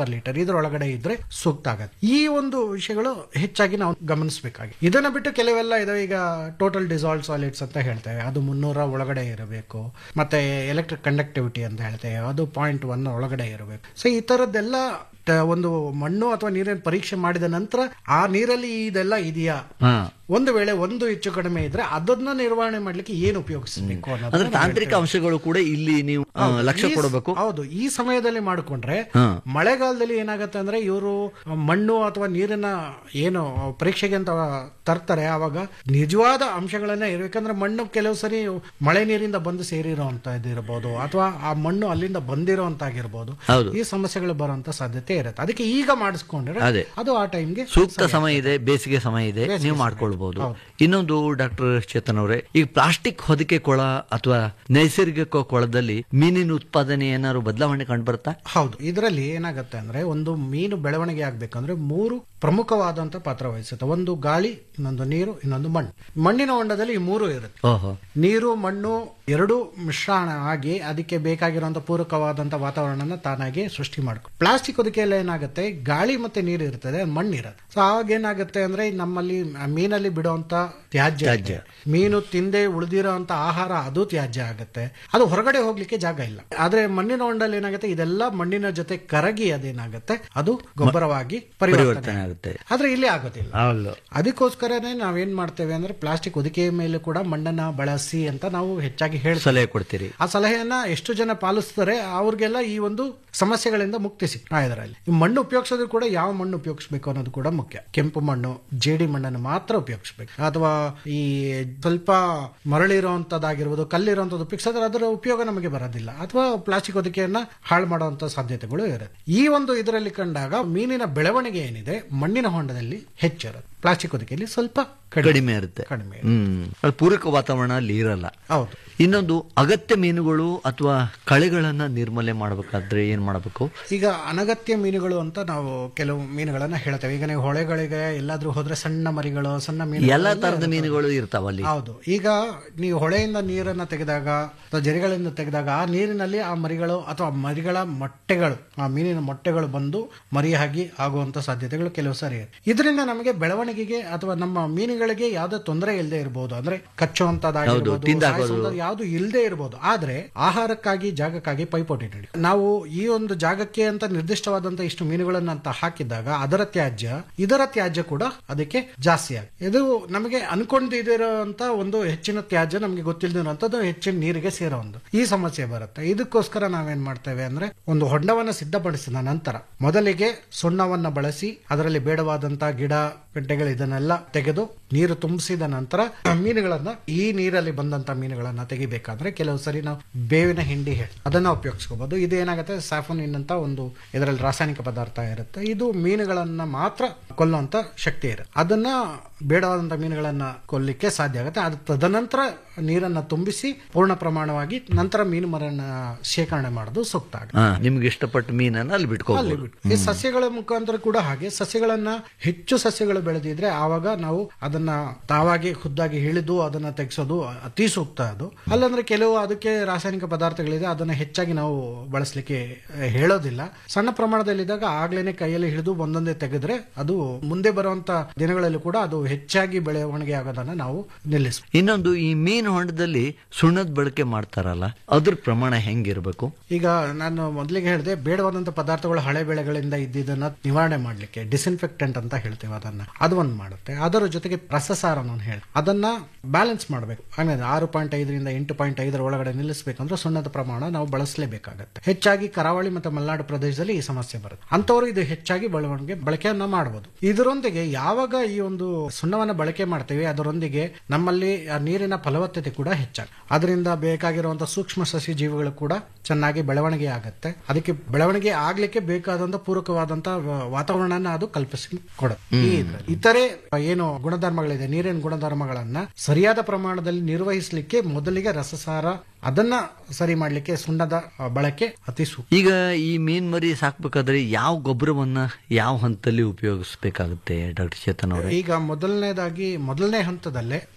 ಐದರ ಒಳಗಡೆ ಇದ್ರೆ ಸೂಕ್ತ ಆಗತ್ತೆ ಈ ಒಂದು ವಿಷಯಗಳು ಹೆಚ್ಚಾಗಿ ನಾವು ಗಮನಿಸಬೇಕಾಗಿ ಇದನ್ನ ಬಿಟ್ಟು ಕೆಲವೆಲ್ಲ ಇದಾವೆ ಈಗ ಟೋಟಲ್ ಡಿಸಾಲ್ವ್ ಸಾಲಿಡ್ಸ್ ಅಂತ ಹೇಳ್ತೇವೆ ಅದು ಮುನ್ನೂರ ಒಳಗಡೆ ಇರಬೇಕು ಮತ್ತೆ ಎಲೆಕ್ಟ್ರಿಕ್ ಕಂಡಕ್ಟಿವಿಟಿ ಅಂತ ಹೇಳ್ತೇವೆ ಅದು ಪಾಯಿಂಟ್ ಒನ್ ಒಳಗಡೆ ಇರಬೇಕು ಸೊ ಈ ತರದ್ದೆಲ್ಲ ಟ- ಒಂದು ಮಣ್ಣು ಅಥವಾ ನೀರಿನ ಪರೀಕ್ಷೆ ಮಾಡಿದ ನಂತರ ಆ ನೀರಲ್ಲಿ ಇದೆಲ್ಲ ಇದೆಯಾ ಹಾ ಒಂದು ವೇಳೆ ಒಂದು ಹೆಚ್ಚು ಕಡಿಮೆ ಇದ್ರೆ ಅದನ್ನ ನಿರ್ವಹಣೆ ಮಾಡ್ಲಿಕ್ಕೆ ಏನು ಉಪಯೋಗಿಸಬೇಕು ಅನ್ನೋದನ್ನ ಅಂದ್ರೆ ನಾವು ತಾಂತ್ರಿಕ ಅಂಶಗಳು ಕೂಡ ಇಲ್ಲಿ ನೀವು ಆ, ಲಕ್ಷ್ಯ ಈ- ಕೊಡಬೇಕು ಹೌದು ಈ ಸಮಯದಲ್ಲಿ ಮಾಡಿಕೊಂಡ್ರೆ ಹಾ. ಮಳೆಗಾಲದಲ್ಲಿ ಏನಾಗತ್ತೆ ಅಂದ್ರೆ ಇವರು ಮಣ್ಣು ಅಥವಾ ನೀರಿನ ಏನು ಪರೀಕ್ಷೆಗೆ ಅಂತ ತರ್ತಾರೆ ಅವಾಗ ನಿಜವಾದ ಅಂಶಗಳನ್ನ ಇರ್ಬೇಕಂದ್ರೆ ಮಣ್ಣು ಕೆಲವು ಸರಿ ಮಳೆ ನೀರಿಂದ ಬಂದು ಸೇರಿರುವಂತದ್ದು ಇರಬಹುದು ಅಥವಾ ಆ ಮಣ್ಣು ಅಲ್ಲಿಂದ ಬಂದಿರುವಂತಾಗಿರ್ಬೋದು ಹೌದು. ಈ ಸಮಸ್ಯೆಗಳು ಬರುವಂತ ಸಾಧ್ಯತೆ ಇರುತ್ತೆ ಅದಕ್ಕೆ ಈಗ ಮಾಡಿಸ್ಕೊಂಡ್ರೆ ಅದೇ. ಅದು ಆ ಟೈಮ್ಗೆ ಸೂಕ್ತ ಸಮಯ ಇದೆ ಬೇಸಿಗೆ ಸಮಯ ಇದೆ ಬೇಸಿಗೆ ನೀವು ಸಮಯ. ಮಾಡ್ಕೊಳ್ಬಹುದು ಹೌದು. ಇನ್ನೊಂದು ಡಾಕ್ಟರ್ ಚೇತನ್ ಅವರೇ ಈಗ ಪ್ಲಾಸ್ಟಿಕ್ ಹೊದಿಕೆ ಕೊಳ ಅಥವಾ ನೈಸರ್ಗಿಕ ಕೊಳದಲ್ಲಿ ಮೀನಿನ ಉತ್ಪಾದನೆ ಏನಾದ್ರು ಬದಲಾವಣೆ ಕಂಡುಬರುತ್ತಾ ಹೌದು ಇದರಲ್ಲಿ ಏನಾಗುತ್ತೆ ಅಂದ್ರೆ ಒಂದು ಮೀನು ಬೆಳವಣಿಗೆ ಆಗ್ಬೇಕಂದ್ರೆ ಮೂರು ಪ್ರಮುಖವಾದಂತ ಪಾತ್ರ ವಹಿಸುತ್ತೆ ಒಂದು ಗಾಳಿ ಇನ್ನೊಂದು ನೀರು ಇನ್ನೊಂದು ಮಣ್ಣು ಮಣ್ಣಿನ ಹೊಂಡದಲ್ಲಿ ಈ ಮೂರು ಇರುತ್ತೆ ಓಹೋ ನೀರು ಮಣ್ಣು ಎರಡೂ ಮಿಶ್ರಣ ಆಗಿ ಅದಕ್ಕೆ ಬೇಕಾಗಿರುವಂತ ಪೂರಕವಾದಂತ ವಾತಾವರಣನ ತಾನಾಗಿ ಸೃಷ್ಟಿ ಮಾಡ್ಕೊ ಪ್ಲಾಸ್ಟಿಕ್ ಹೊದಿಕೆಯಲ್ಲಿ ಏನಾಗುತ್ತೆ ಗಾಳಿ ಮತ್ತೆ ನೀರು ಇರ್ತದೆ ಮಣ್ಣು ಇರುತ್ತೆ ಸೊ ಆವಾಗ ಏನಾಗುತ್ತೆ ಅಂದ್ರೆ ನಮ್ಮಲ್ಲಿ ಮೀನಲ್ಲಿ ಬಿಡುವಂತ ತ್ಯಾಜ್ಯ ತ್ಯಾಜ್ಯ. ಇದೆ. ಮೀನು ತಿಂದೆ ಉಳಿದಿರೋಂತ ಆಹಾರ ಅದು ತ್ಯಾಜ್ಯ ಆಗುತ್ತೆ ಅದು ಹೊರಗಡೆ ಹೋಗ್ಲಿಕ್ಕೆ ಜಾಗ ಇಲ್ಲ ಆದ್ರೆ ಮಣ್ಣಿನ ಹೊಂಡಲ್ಲಿ ಏನಾಗುತ್ತೆ ಇದೆಲ್ಲ ಮಣ್ಣಿನ ಜೊತೆ ಕರಗಿ ಅದೇನಾಗುತ್ತೆ ಅದು ಗೊಬ್ಬರವಾಗಿ ಪರಿವರ್ತನೆ ಪರಿವರ್ತನೆ ಆಗುತ್ತೆ ಆದ್ರೆ ಇಲ್ಲಿ ಆಗೋದಿಲ್ಲ ಹೌದು ಅದಕ್ಕೋಸ್ಕರನೇ ನಾವೇನ್ ಮಾಡ್ತೇವೆ ಅಂದ್ರೆ ಪ್ಲಾಸ್ಟಿಕ್ ಹೊದಿಕೆಯ ಮೇಲೆ ಕೂಡ ಮಣ್ಣನ್ನ ಬಳಸಿ ಅಂತ ನಾವು ಹೆಚ್ಚಾಗಿ ಹೇಳ್ತೇವೆ ಸಲಹೆ ಕೊಡ್ತೀರಿ ಆ ಸಲಹೆಯನ್ನ ಎಷ್ಟು ಜನ ಪಾಲಿಸ್ತಾರೆ ಅವ್ರಿಗೆಲ್ಲ ಈ ಒಂದು ಸಮಸ್ಯೆಗಳಿಂದ ಮುಕ್ತಿ ಸಿಗ್ತಾ ಇದರಲ್ಲಿ ಈ ಮಣ್ಣು ಉಪಯೋಗಿಸೋದು ಕೂಡ ಯಾವ ಮಣ್ಣು ಉಪಯೋಗಿಸಬೇಕು ಅನ್ನೋದು ಕೂಡ ಮುಖ್ಯ ಕೆಂಪು ಮಣ್ಣು ಜೇಡಿ ಮಣ್ಣನ್ನು ಮಾತ್ರ ಉಪಯೋಗಿಸಬೇಕು ಅಥವಾ ಈ ಸ್ವಲ್ಪ ಮರಳಿರುವಂತದ್ದಾಗಿರ್ಬೋದು ಕಲ್ಲಿರುವಂತದ್ದು ಉಪಯೋಗಿಸಿದ್ರೆ ಅದರ ಉಪಯೋಗ ನಮಗೆ ಬರೋದಿಲ್ಲ ಅಥವಾ ಪ್ಲಾಸ್ಟಿಕ್ ಹೊದಿಕೆಯನ್ನ ಹಾಳು ಮಾಡುವಂತ ಸಾಧ್ಯತೆಗಳು ಇರುತ್ತೆ ಈ ಒಂದು ಇದರಲ್ಲಿ ಕಂಡಾಗ ಮೀನಿನ ಬೆಳವಣಿಗೆ ಏನಿದೆ ಮಣ್ಣಿನ ಹೊಂಡದಲ್ಲಿ ಹೆಚ್ಚಿರುತ್ತೆ ಪ್ಲಾಸ್ಟಿಕ್ ಹೊದಿಕೆಯಲ್ಲಿ ಸ್ವಲ್ಪ ಕಡಿಮೆ ಇರುತ್ತೆ ಕಡಿಮೆ ಹ್ಮ್ ಅದು ಪೂರಕ ವಾತಾವರಣ ಅಲ್ಲಿ ಇರಲ್ಲ ಹೌದು ಇನ್ನೊಂದು ಅಗತ್ಯ ಮೀನುಗಳು ಅಥವಾ ಕಳೆಗಳನ್ನ ನಿರ್ಮೂಲನೆ ಮಾಡಬೇಕಾದ್ರೆ ಏನ್ ಮಾಡಬೇಕು ಈಗ ಅನಗತ್ಯ ಮೀನುಗಳು ಅಂತ ನಾವು ಕೆಲವು ಮೀನುಗಳನ್ನ ಹೇಳ್ತೇವೆ ಈಗ ನೀವು ಹೊಳೆಗಳಿಗೆ ಎಲ್ಲಾದ್ರೂ ಹೋದ್ರೆ ಸಣ್ಣ ಮರಿಗಳು ಸಣ್ಣ ಮೀನು ಎಲ್ಲಾ ತರದ ಮೀನುಗಳು ಇರ್ತಾವ ಅಲ್ಲಿ ಹೌದು ಈಗ ನೀವು ಹೊಳೆಯಿಂದ ನೀರನ್ನ ತೆಗೆದಾಗ ಅಥವಾ ಜರಿಗಳಿಂದ ತೆಗೆದಾಗ ಆ ನೀರಿನಲ್ಲಿ ಆ ಮರಿಗಳು ಅಥವಾ ಮರಿಗಳ ಮೊಟ್ಟೆಗಳು ಆ ಮೀನಿನ ಮೊಟ್ಟೆಗಳು ಬಂದು ಮರಿಯಾಗಿ ಆಗುವಂತ ಸಾಧ್ಯತೆಗಳು ಕೆಲವು ಸಾರಿ ಇದೆ ಇದರಿಂದ ನಮಗೆ ಬೆಳವಣಿಗೆಗೆ ಅಥವಾ ನಮ್ಮ ಮೀನುಗಳಿಗೆ ಯಾವುದೇ ತೊಂದರೆ ಇಲ್ಲದೆ ಇರಬಹುದು ಅಂದ್ರೆ ಕಚ್ಚುವಂತದ್ದಾಗಿರ್ಬೋದು ತಿಂದಾಕೋದು. ಸಾಯಿಸುವಂಥದ್ದು ಯಾವುದು ಇಲ್ಲದೆ ಇರಬಹುದು ಆದ್ರೆ ಆಹಾರಕ್ಕಾಗಿ ಜಾಗಕ್ಕಾಗಿ ಪೈಪೋಟಿ ನಡಿ ನಾವು ಈ ಒಂದು ಜಾಗಕ್ಕೆ ಅಂತ ನಿರ್ದಿಷ್ಟವಾದಂತ ಇಷ್ಟು ಮೀನುಗಳನ್ನ ಅಂತ ಹಾಕಿದಾಗ ಅದರ ತ್ಯಾಜ್ಯ ಇದರ ತ್ಯಾಜ್ಯ ಕೂಡ ಅದಕ್ಕೆ ಜಾಸ್ತಿ ಆಗ ಇದು ನಮಗೆ ಅನ್ಕೊಂಡಿದಿರೋಂತ ಒಂದು ಹೆಚ್ಚಿನ ತ್ಯಾಜ್ಯ ನಮಗೆ ಗೊತ್ತಿಲ್ಲದಿರುವಂತದ್ದು ಹೆಚ್ಚಿನ ನೀರಿಗೆ ಸೇರೋ ಒಂದು ಈ ಸಮಸ್ಯೆ ಬರುತ್ತೆ ಇದಕ್ಕೋಸ್ಕರ ನಾವೇನ್ ಮಾಡ್ತೇವೆ ಅಂದ್ರೆ ಒಂದು ಹೊಂಡವನ್ನ ಸಿದ್ಧಪಡಿಸಿದ ನಂತರ ಮೊದಲಿಗೆ ಸುಣ್ಣವನ್ನ ಬಳಸಿ ಅದರಲ್ಲಿ ಬೇಡವಾದಂತ ಗಿಡ ಗಂಟೆಗಳು ಇದನ್ನೆಲ್ಲ ತೆಗೆದು ನೀರು ತುಂಬಿಸಿದ ನಂತರ ಮೀನುಗಳನ್ನ ಈ ನೀರಲ್ಲಿ ಬಂದಂತ ಮೀನುಗಳನ್ನ ತೆಗಿಬೇಕಾದ್ರೆ ಕೆಲವು ಸರಿ ನಾವು ಬೇವಿನ ಹಿಂಡಿ ಹೇಳಿ ಅದನ್ನ ಉಪಯೋಗಿಸ್ಕೋಬಹುದು ಇದು ಏನಾಗುತ್ತೆ ಸ್ಯಾಫೋನಿನ್ ಅಂತ ಒಂದು ಇದರಲ್ಲಿ ರಾಸಾಯನಿಕ ಪದಾರ್ಥ ಇರುತ್ತೆ ಇದು ಮೀನುಗಳನ್ನ ಮಾತ್ರ ಕೊಲ್ಲುವಂತ ಶಕ್ತಿ ಇರುತ್ತೆ ಅದನ್ನ ಬೇಡವಾದಂತ ಮೀನುಗಳನ್ನ ಕೊಲ್ಲಿಕ್ಕೆ ಸಾಧ್ಯ ಆಗುತ್ತೆ ಅದು ತದನಂತರ ನೀರನ್ನ ತುಂಬಿಸಿ ಪೂರ್ಣ ಪ್ರಮಾಣವಾಗಿ ನಂತರ ಮೀನು ಮರನ್ನ ಶೇಖರಣೆ ಮಾಡೋದು ಸೂಕ್ತ ಆಗುತ್ತೆ ಹಾ ನಿಮ್ಗೆ ಇಷ್ಟಪಟ್ಟ ಮೀನನ್ನ ಅಲ್ಲಿ ಅಲ್ಲಿ ಬಿಟ್ಕೋಬಹುದು ಬಿಟ್ಟು ಈ ಸಸ್ಯಗಳ ಮುಖಾಂತರ ಕೂಡ ಹಾಗೆ ಸಸ್ಯಗಳನ್ನ ಹೆಚ್ಚು ಸಸ್ಯಗಳು ಬೆಳೆದಿದ್ರೆ ಆವಾಗ ನಾವು ಅದನ್ನ ತಾವಾಗಿ ಖುದ್ದಾಗಿ ಹಿಡಿದು ಅದನ್ನ ತೆಗೆಸೋದು ಅತಿ ಸೂಕ್ತ ಅದು ಅಲ್ಲಂದ್ರೆ ಕೆಲವು ಅದಕ್ಕೆ ರಾಸಾಯನಿಕ ಪದಾರ್ಥಗಳಿದೆ ಅದನ್ನ ಹೆಚ್ಚಾಗಿ ನಾವು ಬಳಸಲಿಕ್ಕೆ ಹೇಳೋದಿಲ್ಲ ಸಣ್ಣ ಪ್ರಮಾಣದಲ್ಲಿದ್ದಾಗ ಆಗ್ಲೇನೆ ಕೈಯಲ್ಲಿ ಹಿಡಿದು ಒಂದೊಂದೇ ತೆಗೆದ್ರೆ ಅದು ಮುಂದೆ ಬರುವಂತ ದಿನಗಳಲ್ಲಿ ಕೂಡ ಅದು ಹೆಚ್ಚಾಗಿ ಬೆಳವಣಿಗೆ ಆಗೋದನ್ನ ನಾವು ನಿಲ್ಲಿಸಬೇಕು ಇನ್ನೊಂದು ಈ ಮೀನು ಹೊಂಡದಲ್ಲಿ ಸುಣ್ಣದ ಬಳಕೆ ಮಾಡ್ತಾರಲ್ಲ ಅದ್ರ ಪ್ರಮಾಣ ಹೆಂಗಿರ್ಬೇಕು ಈಗ ನಾನು ಮೊದಲಿಗೆ ಹೇಳಿದೆ ಬೇಡವಾದಂತ ಪದಾರ್ಥಗಳು ಹಳೆ ಬೆಳೆಗಳಿಂದ ಇದ್ದಿದ್ದನ್ನ ನಿವಾರಣೆ ಮಾಡ್ಲಿಕ್ಕೆ ಡಿಸ್ಇನ್ಫೆಕ್ಟೆಂಟ್ ಅಂತ ಹೇಳ್ತೇವೆ ಅದನ್ನ ಅದು ಒಂದು ಮಾಡುತ್ತೆ ಅದರ ಜೊತೆಗೆ ರಸಸಾರ ನಾನು ಹೇಳಿ ಅದನ್ನ ಬ್ಯಾಲೆನ್ಸ್ ಮಾಡಬೇಕು ಆಮೇಲೆ ಆರು ಪಾಯಿಂಟ್ ಐದರಿಂದ ಎಂಟು ಪಾಯಿಂಟ್ ಐದರ ಒಳಗಡೆ ನಿಲ್ಲಿಸಬೇಕಂದ್ರೆ ಸುಣ್ಣದ ಪ್ರಮಾಣ ನಾವು ಬಳಸಲೇಬೇಕಾಗತ್ತೆ ಹೆಚ್ಚಾಗಿ ಕರಾವಳಿ ಮತ್ತು ಮಲೆನಾಡು ಪ್ರದೇಶದಲ್ಲಿ ಈ ಸಮಸ್ಯೆ ಬರುತ್ತೆ ಅಂತವರು ಇದು ಹೆಚ್ಚಾಗಿ ಬೆಳವಣಿಗೆ ಬಳಕೆಯನ್ನ ಮಾಡಬಹುದು ಇದರೊಂದಿಗೆ ಯಾವಾಗ ಈ ಒಂದು ಸುಣ್ಣವನ್ನ ಬಳಕೆ ಮಾಡ್ತೇವೆ ಅದರೊಂದಿಗೆ ನಮ್ಮಲ್ಲಿ ಆ ನೀರಿನ ಫಲವತ್ತತೆ ಕೂಡ ಹೆಚ್ಚಾಗ ಅದರಿಂದ ಬೇಕಾಗಿರುವಂತಹ ಸೂಕ್ಷ್ಮ ಸಸ್ಯ ಜೀವಿಗಳು ಕೂಡ ಚೆನ್ನಾಗಿ ಬೆಳವಣಿಗೆ ಆಗುತ್ತೆ ಅದಕ್ಕೆ ಬೆಳವಣಿಗೆ ಆಗ್ಲಿಕ್ಕೆ ಬೇಕಾದಂತ ಪೂರಕವಾದಂತ ವಾತಾವರಣನ ಅದು ಕಲ್ಪಿಸಿ ಕೊಡುತ್ತೆ ಈ ಇದ್ರಲ್ಲಿ. ಇತರೆ ಏನು ಗುಣಧರ್ಮಗಳಿದೆ ನೀರಿನ ಗುಣಧರ್ಮಗಳನ್ನ ಸರಿಯಾದ ಪ್ರಮಾಣದಲ್ಲಿ ನಿರ್ವಹಿಸಲಿಕ್ಕೆ ಮೊದಲಿಗೆ ರಸಸಾರ ಅದನ್ನ ಸರಿ ಮಾಡ್ಲಿಕ್ಕೆ ಸುಣ್ಣದ ಆ, ಬಳಕೆ ಅತಿ ಸೂಕ್ತ ಈಗ ಈ ಮೀನ್ ಮರಿ ಸಾಕ್ಬೇಕಾದ್ರೆ ಯಾವ ಗೊಬ್ಬರವನ್ನ ಯಾವ ಹಂತದಲ್ಲಿ ಉಪಯೋಗಿಸ್ಬೇಕಾಗುತ್ತೆ ಡಾಕ್ಟರ್ ಚೇತನ್ ಅವರೇ ಈಗ ಮೊದಲನೇದಾಗಿ ಮೊದಲನೇ ಹಂತದಲ್ಲೇ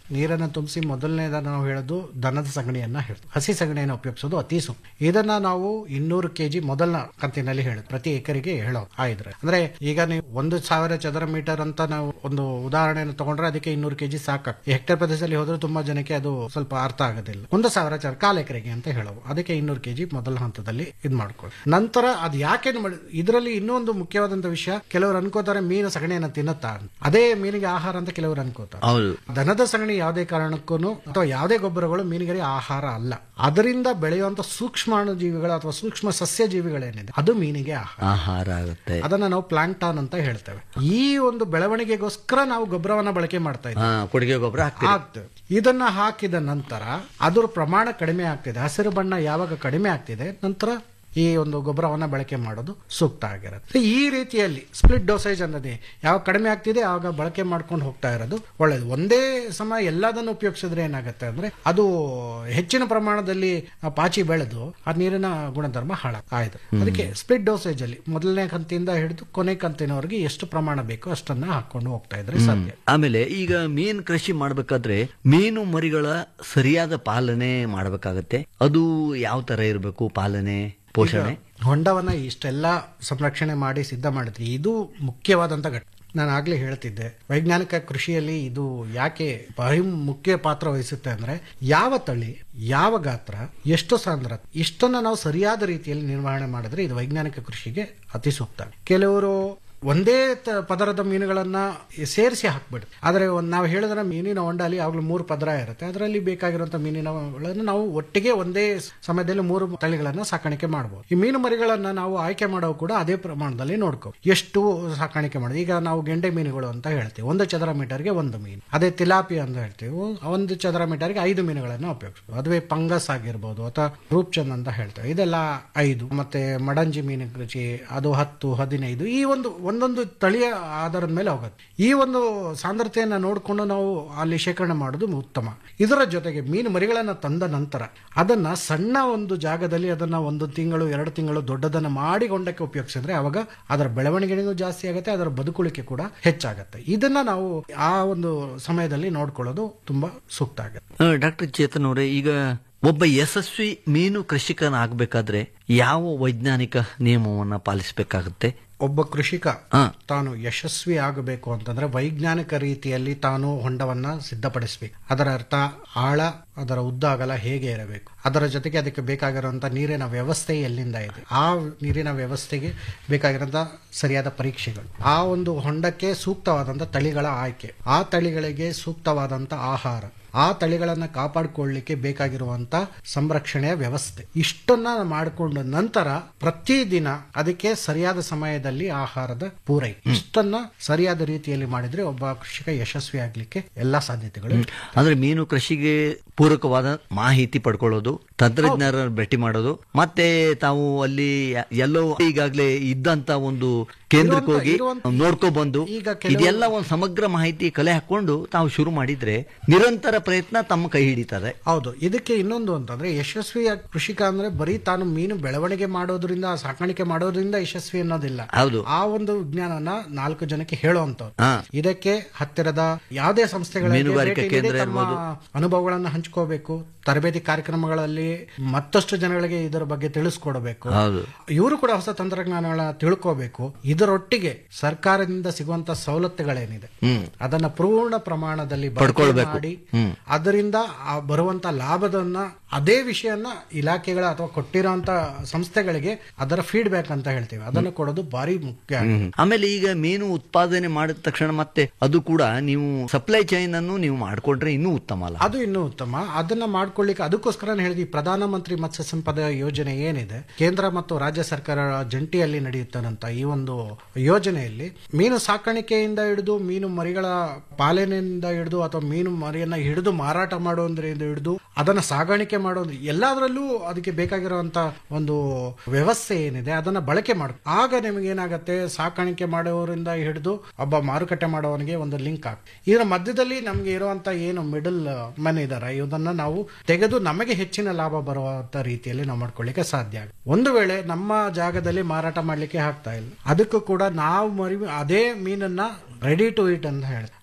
ನೀರನ್ನು ತುಂಬಿಸಿ ಮೊದಲನೇದ ನಾವು ಹೇಳೋದು ದನದ ಸಗಣಿಯನ್ನ ಹೇಳೋದು ಹಸಿ ಸಗಣಿಯನ್ನು ಉಪಯೋಗಿಸೋದು ಅತಿ ಸೂಕ್ತ ಇದನ್ನ ನಾವು ಇನ್ನೂರು ಕೆಜಿ ಮೊದಲ ಕಂತಿನಲ್ಲಿ ಹೇಳೋದು ಪ್ರತಿ ಎಕರೆಗೆ ಹೇಳೋದು ಆಯ್ದ್ರೆ ಅಂದ್ರೆ ಈಗ ನೀವು ಒಂದು ಸಾವಿರ ಚದರ ಮೀಟರ್ ಅಂತ ನಾವು ಒಂದು ಉದಾಹರಣೆಯನ್ನು ತಗೊಂಡ್ರೆ ಅದಕ್ಕೆ ಇನ್ನೂರು ಕೆಜಿ ಸಾಕು ಹೆಕ್ಟೇರ್ ಪ್ರದೇಶದಲ್ಲಿ ಹೋದ್ರೆ ತುಂಬಾ ಜನಕ್ಕೆ ಅದು ಸ್ವಲ್ಪ ಅರ್ಥ ಆಗೋದಿಲ್ಲ ಒಂದು ಸಾವಿರ ಚದರ ಕಾಲ್ ಎಕರೆಗೆ ಅಂತ ಹೇಳೋದು ಅದಕ್ಕೆ ಇನ್ನೂರು ಕೆಜಿ ಮೊದಲ ಹಂತದಲ್ಲಿ ಇದು ಮಾಡ್ಕೊಳ್ಳಿ ನಂತರ ಅದು ಯಾಕೆ ಇದರಲ್ಲಿ ಇನ್ನೊಂದು ಮುಖ್ಯವಾದಂತ ವಿಷಯ ಕೆಲವರು ಅನ್ಕೋತಾರೆ ಮೀನು ಸಗಣಿಯನ್ನ ತಿನ್ನುತ್ತಾ ಅಂತ. ಅದೇ ಮೀನಿಗೆ ಆಹಾರ ಅಂತ ಕೆಲವರು ಅನ್ಕೋತಾರೆ ಹೌದು ದನದ ಸಗಣಿ ಯಾವುದೇ ಕಾರಣಕ್ಕೂ ಅಥವಾ ಯಾವುದೇ ಗೊಬ್ಬರಗಳು ಮೀನುಗಳಿಗೆ ಆಹಾರ ಅಲ್ಲ ಅದರಿಂದ ಬೆಳೆಯುವಂತ ಸೂಕ್ಷ್ಮಾಣು ಜೀವಿಗಳು ಅಥವಾ ಸೂಕ್ಷ್ಮ ಸಸ್ಯ ಜೀವಿಗಳೇನಿದೆ ಅದು ಮೀನಿಗೆ ಆಹಾರ ಆಹಾರ ಆಗುತ್ತೆ ಅದನ್ನ ನಾವು ಪ್ಲಾಂಕ್ಟಾನ್ ಅಂತ ಹೇಳ್ತೇವೆ ಈ ಒಂದು ಬೆಳವಣಿಗೆಗೋಸ್ಕರ ನಾವು ಗೊಬ್ಬರವನ್ನ ಬಳಕೆ ಮಾಡ್ತಾ ಇದ್ದೀವಿ ಹಾ ಕೊಡುಗೆ ಗೊಬ್ಬರ ಹಾಕ್ತೀವಿ ಆಗ್ತದೆ ಇದನ್ನ ಹಾಕಿದ ನಂತರ ಅದರ ಪ್ರಮಾಣ ಕಡಿಮೆ ಆಗ್ತಿದೆ ಹಸಿರು ಬಣ್ಣ ಯಾವಾಗ ಕಡಿಮೆ ಆಗ್ತಿದೆ ನಂತರ ಈ ಒಂದು ಗೊಬ್ಬರವನ್ನ ಬಳಕೆ ಮಾಡೋದು ಸೂಕ್ತ ಆಗಿರುತ್ತೆ ಈ ರೀತಿಯಲ್ಲಿ ಸ್ಪ್ಲಿಟ್ ಡೋಸೇಜ್ ಅನ್ನೋದೇ ಯಾವಾಗ ಕಡಿಮೆ ಆಗ್ತಿದೆ ಆವಾಗ ಬಳಕೆ ಮಾಡ್ಕೊಂಡು ಹೋಗ್ತಾ ಇರೋದು ಒಳ್ಳೇದು ಒಂದೇ ಸಮ ಎಲ್ಲದನ್ನು ಉಪಯೋಗಿಸಿದ್ರೆ ಏನಾಗುತ್ತೆ ಅಂದ್ರೆ ಅದು ಹೆಚ್ಚಿನ ಪ್ರಮಾಣದಲ್ಲಿ ಆ ಪಾಚಿ ಬೆಳೆದು ಆ ನೀರಿನ ಗುಣಧರ್ಮ ಹಾಳ ಆಯ್ತು ಅದಕ್ಕೆ ಸ್ಪ್ಲಿಟ್ ಡೋಸೇಜ್ ಅಲ್ಲಿ ಮೊದಲನೇ ಕಂತಿಂದ ಹಿಡಿದು ಕೊನೆ ಕಂತಿನವರೆಗೆ ಎಷ್ಟು ಪ್ರಮಾಣ ಬೇಕೋ ಅಷ್ಟನ್ನ ಹಾಕೊಂಡು ಹೋಗ್ತಾ ಇದ್ರೆ ಸಾಧ್ಯ ಆಮೇಲೆ ಈಗ ಮೀನು ಕೃಷಿ ಮಾಡ್ಬೇಕಾದ್ರೆ ಮೀನು ಮರಿಗಳ ಸರಿಯಾದ ಪಾಲನೆ ಮಾಡ್ಬೇಕಾಗತ್ತೆ ಅದು ಯಾವ ತರ ಇರಬೇಕು ಪಾಲನೆ ಪೋಷಣೆ ಹೊಂಡವನ್ನ ಇಷ್ಟೆಲ್ಲ ಸಂರಕ್ಷಣೆ ಮಾಡಿ ಸಿದ್ಧ ಮಾಡಿದ್ರಿ ಇದು ಮುಖ್ಯವಾದಂತ ಘಟ್ಟ ನಾನು ಆಗ್ಲೇ ಹೇಳ್ತಿದ್ದೆ ವೈಜ್ಞಾನಿಕ ಕೃಷಿಯಲ್ಲಿ ಇದು ಯಾಕೆ ಬಹು ಮುಖ್ಯ ಪಾತ್ರ ವಹಿಸುತ್ತೆ ಅಂದ್ರೆ ಯಾವ ತಳಿ ಯಾವ ಗಾತ್ರ ಎಷ್ಟು ಸಾಂದ್ರತೆ ಇಷ್ಟನ್ನ ನಾವು ಸರಿಯಾದ ರೀತಿಯಲ್ಲಿ ನಿರ್ವಹಣೆ ಮಾಡಿದ್ರೆ ಇದು ವೈಜ್ಞಾನಿಕ ಕೃಷಿಗೆ ಅತಿ ಸೂಕ್ತ ಕೆಲವರು ಒಂದೇ ತ- ಪದರದ ಮೀನುಗಳನ್ನ ಸೇರಿಸಿ ಹಾಕ್ಬಿಡು ಆದ್ರೆ ಒಂದ್ ನಾವು ಹೇಳಿದ್ರೆ ಮೀನಿನ ಹೊಂಡಲ್ಲಿ ಯಾವಾಗಲೂ ಮೂರು ಪದರ ಇರುತ್ತೆ ಅದರಲ್ಲಿ ಬೇಕಾಗಿರುವಂತ ಮೀನಿನಗಳನ್ನು ನಾವು ಒಟ್ಟಿಗೆ ಒಂದೇ ಸಮಯದಲ್ಲಿ ಮೂರು ತಳಿಗಳನ್ನ ಸಾಕಾಣಿಕೆ ಮಾಡಬಹುದು ಈ ಮೀನು ಮರಿಗಳನ್ನ ನಾವು ಆಯ್ಕೆ ಮಾಡೋ ಕೂಡ ಅದೇ ಪ್ರಮಾಣದಲ್ಲಿ ನೋಡ್ಕೋ ಎಷ್ಟು ಸಾಕಾಣಿಕೆ ಮಾಡೋದು ಈಗ ನಾವು ಗೆಂಡೆ ಮೀನುಗಳು ಅಂತ ಹೇಳ್ತೀವಿ ಒಂದು ಚದರ ಮೀಟರ್ಗೆ ಒಂದು ಮೀನು ಅದೇ ತಿಲಾಪಿ ಅಂತ ಹೇಳ್ತೀವಿ ಒಂದು ಚದರ ಮೀಟರ್ಗೆ ಐದು ಮೀನುಗಳನ್ನ ಉಪಯೋಗಿಸ್ಬೋದು ಅದುವೇ ಪಂಗಸ್ ಆಗಿರ್ಬೋದು ಅಥವಾ ರೂಪ್ಚಂದ್ ಅಂತ ಹೇಳ್ತೇವೆ ಇದೆಲ್ಲ ಐದು ಮತ್ತೆ ಮಡಂಜಿ ಮೀನು ಕೃಷಿ ಅದು ಹತ್ತು ಹದಿನೈದು ಈ ಒಂದು ಒಂದೊಂದು ತಳಿಯ ಆಧಾರದ ಮೇಲೆ ಹೋಗುತ್ತೆ ಈ ಒಂದು ಸಾಂದ್ರತೆಯನ್ನ ನೋಡಿಕೊಂಡು ನಾವು ಅಲ್ಲಿ ಶೇಖರಣೆ ಮಾಡೋದು ಉತ್ತಮ ಇದರ ಜೊತೆಗೆ ಮೀನು ಮರಿಗಳನ್ನ ತಂದ ನಂತರ ಅದನ್ನ ಸಣ್ಣ ಒಂದು ಜಾಗದಲ್ಲಿ ಅದನ್ನ ಒಂದು ತಿಂಗಳು ಎರಡು ತಿಂಗಳು ದೊಡ್ಡದನ್ನ ಮಾಡಿ ಗೊಂಡಕ್ಕೆ ಉಪಯೋಗಿಸಿದ್ರೆ ಅವಾಗ ಅದರ ಬೆಳವಣಿಗೆನೂ ಜಾಸ್ತಿ ಆಗುತ್ತೆ ಅದರ ಬದುಕುಳಿಕೆ ಕೂಡ ಹೆಚ್ಚಾಗುತ್ತೆ ಇದನ್ನ ನಾವು ಆ ಒಂದು ಸಮಯದಲ್ಲಿ ನೋಡ್ಕೊಳ್ಳೋದು ತುಂಬಾ ಸೂಕ್ತ ಆಗುತ್ತೆ ಡಾಕ್ಟರ್ ಚೇತನ್ ಅವರೇ ಈಗ ಒಬ್ಬ ಯಶಸ್ವಿ ಮೀನು ಕೃಷಿಕನಾಗಬೇಕಾದ್ರೆ ಯಾವ ವೈಜ್ಞಾನಿಕ ನಿಯಮವನ್ನ ಪಾಲಿಸಬೇಕಾಗುತ್ತೆ ಒಬ್ಬ ಕೃಷಿಕ ಹಾ ತಾನು ಯಶಸ್ವಿ ಆಗಬೇಕು ಅಂತಂದ್ರೆ ವೈಜ್ಞಾನಿಕ ರೀತಿಯಲ್ಲಿ ತಾನು ಹೊಂಡವನ್ನ ಸಿದ್ಧಪಡಿಸಬೇಕು ಅದರ ಅರ್ಥ ಆಳ ಅದರ ಉದ್ದ ಅಗಲ ಹೇಗೆ ಇರಬೇಕು ಅದರ ಜೊತೆಗೆ ಅದಕ್ಕೆ ಬೇಕಾಗಿರುವಂತ ನೀರಿನ ವ್ಯವಸ್ಥೆ ಎಲ್ಲಿಂದ ಇದೆ ಆ ನೀರಿನ ವ್ಯವಸ್ಥೆಗೆ ಬೇಕಾಗಿರುವಂತ ಸರಿಯಾದ ಪರೀಕ್ಷೆಗಳು ಆ ಒಂದು ಹೊಂಡಕ್ಕೆ ಸೂಕ್ತವಾದಂತ ತಳಿಗಳ ಆಯ್ಕೆ ಆ ತಳಿಗಳಿಗೆ ಸೂಕ್ತವಾದಂತ ಆಹಾರ ಆ ತಳಿಗಳನ್ನ ಕಾಪಾಡಿಕೊಳ್ಳಲಿಕ್ಕೆ ಬೇಕಾಗಿರುವಂತ ಸಂರಕ್ಷಣೆಯ ವ್ಯವಸ್ಥೆ ಇಷ್ಟನ್ನ ಮಾಡಿಕೊಂಡ ನಂತರ ಪ್ರತಿದಿನ ಅದಕ್ಕೆ ಸರಿಯಾದ ಸಮಯದಲ್ಲಿ ಆಹಾರದ ಪೂರೈಕೆ ಇಷ್ಟನ್ನ ಸರಿಯಾದ ರೀತಿಯಲ್ಲಿ ಮಾಡಿದ್ರೆ ಒಬ್ಬ ಕೃಷಿಕ ಯಶಸ್ವಿ ಆಗ್ಲಿಕ್ಕೆ ಎಲ್ಲಾ ಸಾಧ್ಯತೆಗಳು ಇವೆ. ಅಂದ್ರೆ ಮೀನು ಕೃಷಿಗೆ ಪೂರಕವಾದ ಮಾಹಿತಿ ಪಡ್ಕೊಳ್ಳೋದು ತಂತ್ರಜ್ಞರನ್ನು ಭೇಟಿ ಮಾಡೋದು ಮತ್ತೆ ತಾವು ಅಲ್ಲಿ ಎಲ್ಲೋ ಈಗಾಗಲೇ ಇದ್ದಂತ ಒಂದು ಕೇಂದ್ರಕ್ಕೆ ಹೋಗಿ ಇರುವಂತ- ನೋಡ್ಕೊ ಬಂದು ಈಗ ಕೆಲವು- ಇದೆಲ್ಲ ಒಂದು ಸಮಗ್ರ ಮಾಹಿತಿ ಕಲೆ ಹಾಕೊಂಡು ತಾವು ಶುರು ಮಾಡಿದ್ರೆ ನಿರಂತರ ಪ್ರಯತ್ನ ತಮ್ಮ ಕೈ ಹಿಡಿತದೆ ಹೌದು ಇದಕ್ಕೆ ಇನ್ನೊಂದು ಅಂತಂದ್ರೆ ಯಶಸ್ವಿ ಕೃಷಿಕ ಅಂದ್ರೆ ಬರೀ ತಾನು ಮೀನು ಬೆಳವಣಿಗೆ ಮಾಡೋದ್ರಿಂದ ಸಾಕಾಣಿಕೆ ಮಾಡೋದ್ರಿಂದ ಯಶಸ್ವಿ ಅನ್ನೋದಿಲ್ಲ ಹೌದು ಆ ಒಂದು ವಿಜ್ಞಾನನ ನಾಲ್ಕು ಜನಕ್ಕೆ ಹೇಳುವಂತವ್ರು ಹಾ ಇದಕ್ಕೆ ಹತ್ತಿರದ ಯಾವುದೇ ಸಂಸ್ಥೆಗಳ ಮೀನುಗಾರಿಕೆ ಕೇಂದ್ರ ಇರ್ಬೋದು. ಅನುಭವಗಳನ್ನು ಹಂಚ್ಕೋಬೇಕು ತರಬೇತಿ ಕಾರ್ಯಕ್ರಮಗಳಲ್ಲಿ ಮತ್ತಷ್ಟು ಜನಗಳಿಗೆ ಇದರ ಬಗ್ಗೆ ತಿಳಿಸ್ಕೊಡ್ಬೇಕು ಹೌದು ಇವರು ಕೂಡ ಹೊಸ ತಂತ್ರಜ್ಞಾನಗಳನ್ನ ತಿಳ್ಕೋಬೇಕು ಇದರೊಟ್ಟಿಗೆ ಸರ್ಕಾರದಿಂದ ಸಿಗುವಂತ ಸವಲತ್ತುಗಳೇನಿದೆ ಹ್ಮ್ ಅದನ್ನ ಪೂರ್ಣ ಪ್ರಮಾಣದಲ್ಲಿ ಬಳಕೆ ಪಡ್ಕೊಳ್ಬೇಕು. ಮಾಡಿ ಹ್ಮ್. ಅದರಿಂದ ಆ ಬರುವಂತ ಲಾಭದನ್ನ ಅದೇ ವಿಷಯನ ಇಲಾಖೆಗಳ ಅಥವಾ ಕೊಟ್ಟಿರೋಂತ ಸಂಸ್ಥೆಗಳಿಗೆ ಅದರ ಫೀಡ್ಬ್ಯಾಕ್ ಅಂತ ಹೇಳ್ತೀವಿ ಅದನ್ನು ಕೊಡೋದು ಭಾರಿ ಮುಖ್ಯ ಹ್ಮ್. ಆಮೇಲೆ ಈಗ ಮೀನು ಉತ್ಪಾದನೆ ಮಾಡಿದ ತಕ್ಷಣ ಮತ್ತೆ ಅದು ಕೂಡ ನೀವು ಸಪ್ಲೈ ಚೈನ್ ಅನ್ನು ನೀವು ಮಾಡ್ಕೊಂಡ್ರೆ ಇನ್ನೂ ಉತ್ತಮ ಅಲ್ಲ ಅದು ಇನ್ನೂ ಉತ್ತಮ ಅದನ್ನ ಮಾಡ್ಕೊಳ್ಳಿಕ್ಕೆ ಅದಕ್ಕೋಸ್ಕರ ಹೇಳಿದ್ವಿ ಪ್ರಧಾನ ಮಂತ್ರಿ ಮತ್ಸ್ಯ ಸಂಪದ ಯೋಜನೆ ಏನಿದೆ ಕೇಂದ್ರ ಮತ್ತು ರಾಜ್ಯ ಸರ್ಕಾರ ಜಂಟಿಯಲ್ಲಿ ನಡೆಯುತ್ತಾನಂತ ಈ ಒಂದು ಯೋಜನೆಯಲ್ಲಿ ಮೀನು ಸಾಕಾಣಿಕೆಯಿಂದ ಹಿಡಿದು ಮೀನು ಮರಿಗಳ ಪಾಲನೆಯಿಂದ ಹಿಡಿದು ಅಥವಾ ಮೀನು ಮರಿಯನ್ನ ಹಿಡಿದು ಮಾರಾಟ ಮಾಡೋದ್ರಿಂದ ಹಿಡಿದು ಅದನ್ನ ಸಾಗಾಣಿಕೆ ಮಾಡೋದು ಎಲ್ಲದರಲ್ಲೂ ಅದಕ್ಕೆ ಬೇಕಾಗಿರುವಂತ ಒಂದು ವ್ಯವಸ್ಥೆ ಏನಿದೆ ಅದನ್ನ ಬಳಕೆ ಮಾಡ ಆಗ ನಿಮಗೆ ಏನಾಗತ್ತೆ ಸಾಕಾಣಿಕೆ ಮಾಡೋರಿಂದ ಹಿಡಿದು ಒಬ್ಬ ಮಾರುಕಟ್ಟೆ ಮಾಡೋವನಿಗೆ ಒಂದು ಲಿಂಕ್ ಆಗ ಇದರ ಮಧ್ಯದಲ್ಲಿ ನಮ್ಗೆ ಇರುವಂತ ಏನು ಮಿಡಲ್ ಮನ್ ಇದಾರೆ ಇದನ್ನ ನಾವು ತೆಗೆದು ನಮಗೆ ಹೆಚ್ಚಿನ ಲಾಭ ಬರುವಂತ ರೀತಿಯಲ್ಲಿ ನಾವು ಮಾಡ್ಕೊಳ್ಳಿಕ್ಕೆ ಸಾಧ್ಯ ಆಗುತ್ತೆ ಒಂದು ವೇಳೆ ನಮ್ಮ ಜಾಗದಲ್ಲಿ ಮಾರಾಟ ಮಾಡ್ಲಿಕ್ಕೆ ಆಗ್ತಾ ಇಲ್ಲ ಅದಕ್ಕೂ ಕೂಡ ನಾವು ಮರಿ ಅದೇ ಮೀನನ್ನ ರೆಡಿ ಟು ಇಟ್ ಅಂತ ಹೇಳಿ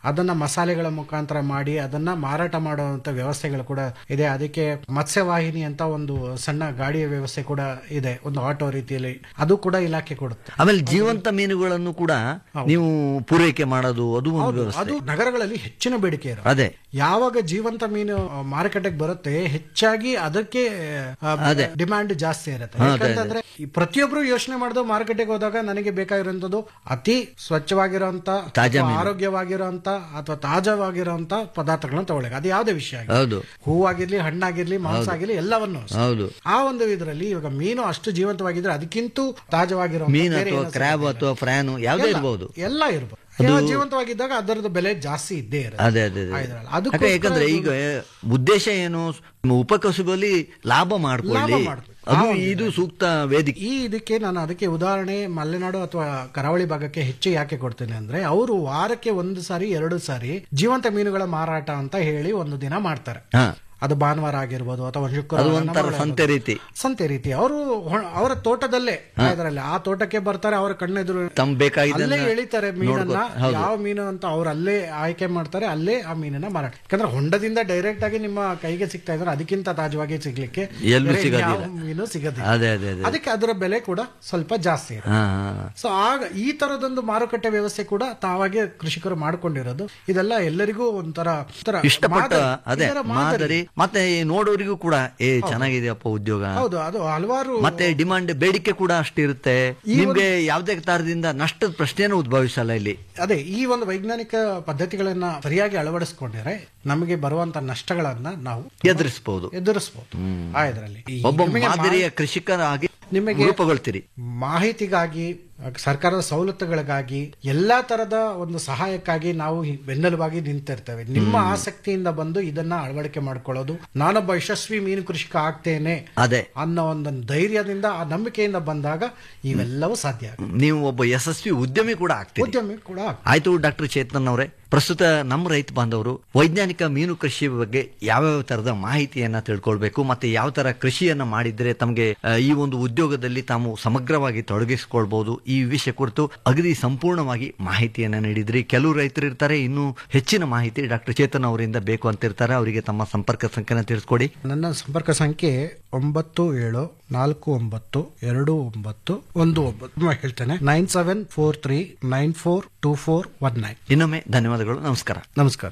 ಅದನ್ನ ಮಸಾಲೆಗಳ ಮುಖಾಂತರ ಮಾಡಿ ಅದನ್ನ ಮಾರಾಟ ಮಾಡುವಂತ ವ್ಯವಸ್ಥೆಗಳು ಕೂಡ ಇದೆ ಅದಕ್ಕೆ ಮತ್ಸ್ಯವಾಹಿನಿ ಅಂತ ಒಂದು ಸಣ್ಣ ಗಾಡಿಯ ವ್ಯವಸ್ಥೆ ಕೂಡ ಇದೆ ಒಂದು ಆಟೋ ರೀತಿಯಲ್ಲಿ ಅದು ಕೂಡ ಇಲಾಖೆ ಕೊಡುತ್ತೆ ಆಮೇಲೆ ಜೀವಂತ ಮೀನುಗಳನ್ನು ಕೂಡ ನೀವು ಪೂರೈಕೆ ಮಾಡೋದು ಅದು ಒಂದು ಹೌದು, ವ್ಯವಸ್ಥೆ ಅದು ನಗರಗಳಲ್ಲಿ ಹೆಚ್ಚಿನ ಬೇಡಿಕೆ ಇರುತ್ತೆ ಅದೇ ಯಾವಾಗ ಜೀವಂತ ಮೀನು ಮಾರುಕಟ್ಟೆಗೆ ಬರುತ್ತೆ ಹೆಚ್ಚಾಗಿ ಅದಕ್ಕೆ ಅದೇ. ಡಿಮ್ಯಾಂಡ್ ಜಾಸ್ತಿ ಇರುತ್ತೆ ಹಾ, ಅದೇ, ಯಾಕಂತಂದ್ರೆ ಈ ಪ್ರತಿಯೊಬ್ರು ಯೋಚನೆ ಮಾಡಿದ ಮಾರುಕಟ್ಟೆಗೆ ಹೋದಾಗ ನನಗೆ ಬೇಕಾಗಿರುವಂತದ್ದು ಅತಿ ಸ್ವಚ್ಛವಾಗಿರುವಂತ ತಾಜಾ ಅಥವಾ ಮೀನು. ಆರೋಗ್ಯವಾಗಿರುವಂತ ಅಥವಾ ತಾಜಾವಾಗಿರುವಂತ ಪದಾರ್ಥಗಳನ್ನ ತಗೊಳ್ಳಿ ಅದು ಯಾವುದೇ ವಿಷಯ ಆಗಿರ್ಲಿ. ಹೌದು ಹೂವಾಗಿರ್ಲಿ ಹಣ್ಣಾಗಿರ್ಲಿ ಮಾಂಸ ಆಗಿರ್ಲಿ ಎಲ್ಲವನ್ನು ಅಷ್ಟೇ. ಹೌದು ಆ ಒಂದು ಇದರಲ್ಲಿ ಇವಾಗ ಮೀನು ಅಷ್ಟು ಜೀವಂತವಾಗಿದ್ರೆ ಅದಕ್ಕಿಂತ ತಾಜಾವಾಗಿರೋ ಮೀನು ಅಥವಾ ಕ್ರ್ಯಾಬ್ ಅಥವಾ ಫ್ರಾನು ಯಾವುದೇ ಇರಬಹುದು ಎಲ್ಲ ಇರ್ಬೋದು ಜೀವಂತವಾಗಿದ್ದಾಗ ಅದರದ್ದು ಬೆಲೆ ಜಾಸ್ತಿ ಇದ್ದೇ ಇರುತ್ತೆ ಅದೇ ಅದೇ ಅದೇ. ಆ ಇದ್ರಲ್ಲಿ. ಯಾಕೆ- ಅದಕ್ಕೋಸ್ಕರ ಯಾಕಂದ್ರೆ ಈಗ ಉದ್ದೇಶ ಏನು ಉಪಕಸುಬಲ್ಲಿ ಲಾಭ ಮಾಡ್ಕೊಳ್ಳಿ ಲಾಭ ಮಾಡ್ಕೊಳ್ಳಿ. ಅದು ಆ ಒಂದು ಇದು ಸೂಕ್ತ ವೇದಿಕೆ ಈ ಇದಕ್ಕೆ ನಾನು ಅದಕ್ಕೆ ಉದಾಹರಣೆ ಮಲೆನಾಡು ಅಥವಾ ಕರಾವಳಿ ಭಾಗಕ್ಕೆ ಹೆಚ್ಚು ಯಾಕೆ ಕೊಡ್ತೇನೆ ಅಂದ್ರೆ ಅವರು ವಾರಕ್ಕೆ ಒಂದು ಸಾರಿ ಎರಡು ಸಾರಿ ಜೀವಂತ ಮೀನುಗಳ ಮಾರಾಟ ಅಂತ ಹೇಳಿ ಒಂದು ದಿನ ಮಾಡ್ತಾರೆ ಹಾ ಅದು ಭಾನುವಾರ ಆಗಿರ್ಬೋದು ಅಥವಾ ಶುಕ್ರವಾರ ಅದು ಒಂಥರ ನಮ್ಮಲ್ಲಿ ಸಂತೆ ರೀತಿ ಸಂತೆ ರೀತಿ ಅವರು ಅವರ ತೋಟದಲ್ಲೇ ಇದರಲ್ಲಿ ಆ ತೋಟಕ್ಕೆ ಬರ್ತಾರೆ ಅವರ ಕಣ್ಣೆದುರು ತಮ್ ಬೇಕಾಗಿದ್ದನ್ನ ಅಲ್ಲೇ ಎಳಿತಾರೆ ಮೀನನ್ನ ನೋಡ್ಕೊ- ಹೌದು. ಯಾವ ಮೀನು ಅಂತ ಅವ್ರು ಅಲ್ಲೇ ಆಯ್ಕೆ ಮಾಡ್ತಾರೆ ಅಲ್ಲೇ ಆ ಮೀನನ್ನ ಮಾರಾಟ ಯಾಕಂದ್ರೆ ಹೊಂಡದಿಂದ ಡೈರೆಕ್ಟ್ ಆಗಿ ನಿಮ್ಮ ಕೈಗೆ ಸಿಗ್ತಾ ಇದ್ರೆ ಅದಕ್ಕಿಂತ ತಾಜವಾಗಿ ಸಿಗ್ಲಿಕ್ಕೆ ಎಲ್ಲೂ ಬೇರೆ ಸಿಗೋದಿಲ್ಲ. ಯಾವ ಮೀನು ಸಿಗೋದಿಲ್ಲ ಅದೇ ಅದೇ ಅದೇ ಅದಕ್ಕೆ ಅದರ ಬೆಲೆ ಕೂಡ ಸ್ವಲ್ಪ ಜಾಸ್ತಿ ಇರುತ್ತೆ ಹಾ ಹಾ. ಸೊ ಆಗ ಈ ತರದೊಂದು ಮಾರುಕಟ್ಟೆ ವ್ಯವಸ್ಥೆ ಕೂಡ ತಾವಾಗೆ ಕೃಷಿಕರು ಮಾಡ್ಕೊಂಡಿರೋದು ಇದೆಲ್ಲ ಎಲ್ಲರಿಗೂ ಒಂಥರ ಒಂಥರ ಇಷ್ಟಪಟ್ಟ ಮಾದರಿ. ಅದೇ ಇದರ ಮಾದರಿ ಮತ್ತೆ ನೋಡೋರಿಗೂ ಕೂಡ ಏ ಚೆನ್ನಾಗಿದೆಯಪ್ಪ ಉದ್ಯೋಗ ಹೌದು ಅದು ಹಲವಾರು ಮತ್ತೆ ಡಿಮಾಂಡ್ ಬೇಡಿಕೆ ಕೂಡ ಅಷ್ಟಿರುತ್ತೆ ನಿಮ್ಗೆ ಯಾವುದೇ ತರದಿಂದ ನಷ್ಟದ ಪ್ರಶ್ನೆನೂ ಉದ್ಭವಿಸಲ್ಲ ಇಲ್ಲಿ ಅದೇ ಈ ಒಂದು ವೈಜ್ಞಾನಿಕ ಪದ್ಧತಿಗಳನ್ನ ಸರಿಯಾಗಿ ಅಳವಡಿಸ್ಕೊಂಡ್ರೆ ನಮಗೆ ಬರುವಂತ ನಷ್ಟಗಳನ್ನ ನಾವು ಎದುರಿಸಬಹುದು ಎದುರಿಸಬಹುದು ಆ ಇದರಲ್ಲಿ ಈ ಒಬ್ಬ ನಿಮಗೆ ಮಾದರಿಯ ಕೃಷಿಕರಾಗಿ ನಿಮಗೆ ರೂಪುಗೊಳ್ತೀರಿ ಮಾಹಿತಿಗಾಗಿ ಸರ್ಕಾರದ ಸವಲತ್ತುಗಳಿಗಾಗಿ ಎಲ್ಲಾ ತರದ ಒಂದು ಸಹಾಯಕ್ಕಾಗಿ ನಾವು ಈ ಬೆನ್ನೆಲುಬಾಗಿ ನಿಂತಿರ್ತೇವೆ ನಿಮ್ಮ ಆಸಕ್ತಿಯಿಂದ ಬಂದು ಇದನ್ನ ಅಳವಡಿಕೆ ಮಾಡ್ಕೊಳ್ಳೋದು ನಾನೊಬ್ಬ ಯಶಸ್ವಿ ಮೀನು ಕೃಷಿಕ ಆಗ್ತೇನೆ ಅದೇ ಅನ್ನೋ ಒಂದು ಧೈರ್ಯದಿಂದ ಆ ನಂಬಿಕೆಯಿಂದ ಬಂದಾಗ ಇವೆಲ್ಲವೂ ಸಾಧ್ಯ ಆಗುತ್ತೆ. ನೀವು ಒಬ್ಬ ಯಶಸ್ವಿ ಉದ್ಯಮಿ ಕೂಡ ಆಗ್ತೀರಿ ಉದ್ಯಮಿ ಕೂಡ ಆಗ್ತದೆ. ಆಯ್ತು ಡಾಕ್ಟರ್ ಚೇತನ್ ಅವರೇ ಪ್ರಸ್ತುತ ನಮ್ಮ ರೈತ ಬಾಂಧವರು ವೈಜ್ಞಾನಿಕ ಮೀನು ಕೃಷಿ ಬಗ್ಗೆ ಯಾವ್ಯಾವ ತರದ ಮಾಹಿತಿಯನ್ನ ತಿಳ್ಕೊಳ್ಬೇಕು ಮತ್ತೆ ಯಾವ ತರ ಕೃಷಿಯನ್ನ ಮಾಡಿದ್ರೆ ತಮಗೆ ಆ, ಈ ಒಂದು ಉದ್ಯೋಗದಲ್ಲಿ ತಾವು ಸಮಗ್ರವಾಗಿ ತೊಡಗಿಸಿಕೊಳ್ಬಹುದು ಈ ವಿಷಯ ಕುರಿತು ಅಗದಿ ಸಂಪೂರ್ಣವಾಗಿ ಮಾಹಿತಿಯನ್ನ ನೀಡಿದ್ರಿ ಕೆಲವು ರೈತರು ಇರ್ತಾರೆ ಇನ್ನು ಹೆಚ್ಚಿನ ಮಾಹಿತಿ ಡಾಕ್ಟರ್ ಚೇತನ್ ಅವರಿಂದ ಬೇಕು ಅಂತ ಇರ್ತಾರೆ ಅವರಿಗೆ ತಮ್ಮ ಸಂಪರ್ಕ ಸಂಖ್ಯೆನ ತಿಳಿಸ್ಕೊಡಿ ನನ್ನ ಸಂಪರ್ಕ ಸಂಖ್ಯೆ ಒಂಬತ್ತು ಏಳು ನಾಲ್ಕು ಒಂಬತ್ತು ಎರಡು ಒಂಬತ್ತು ಒಂದು ಒಂಬತ್ತು ನಾನು ಹೇಳ್ತೇನೆ nine seven four three nine four two four one nine ಇನ್ನೊಮ್ಮೆ ಧನ್ಯವಾದಗಳು ನಮಸ್ಕಾರ ನಮಸ್ಕಾರ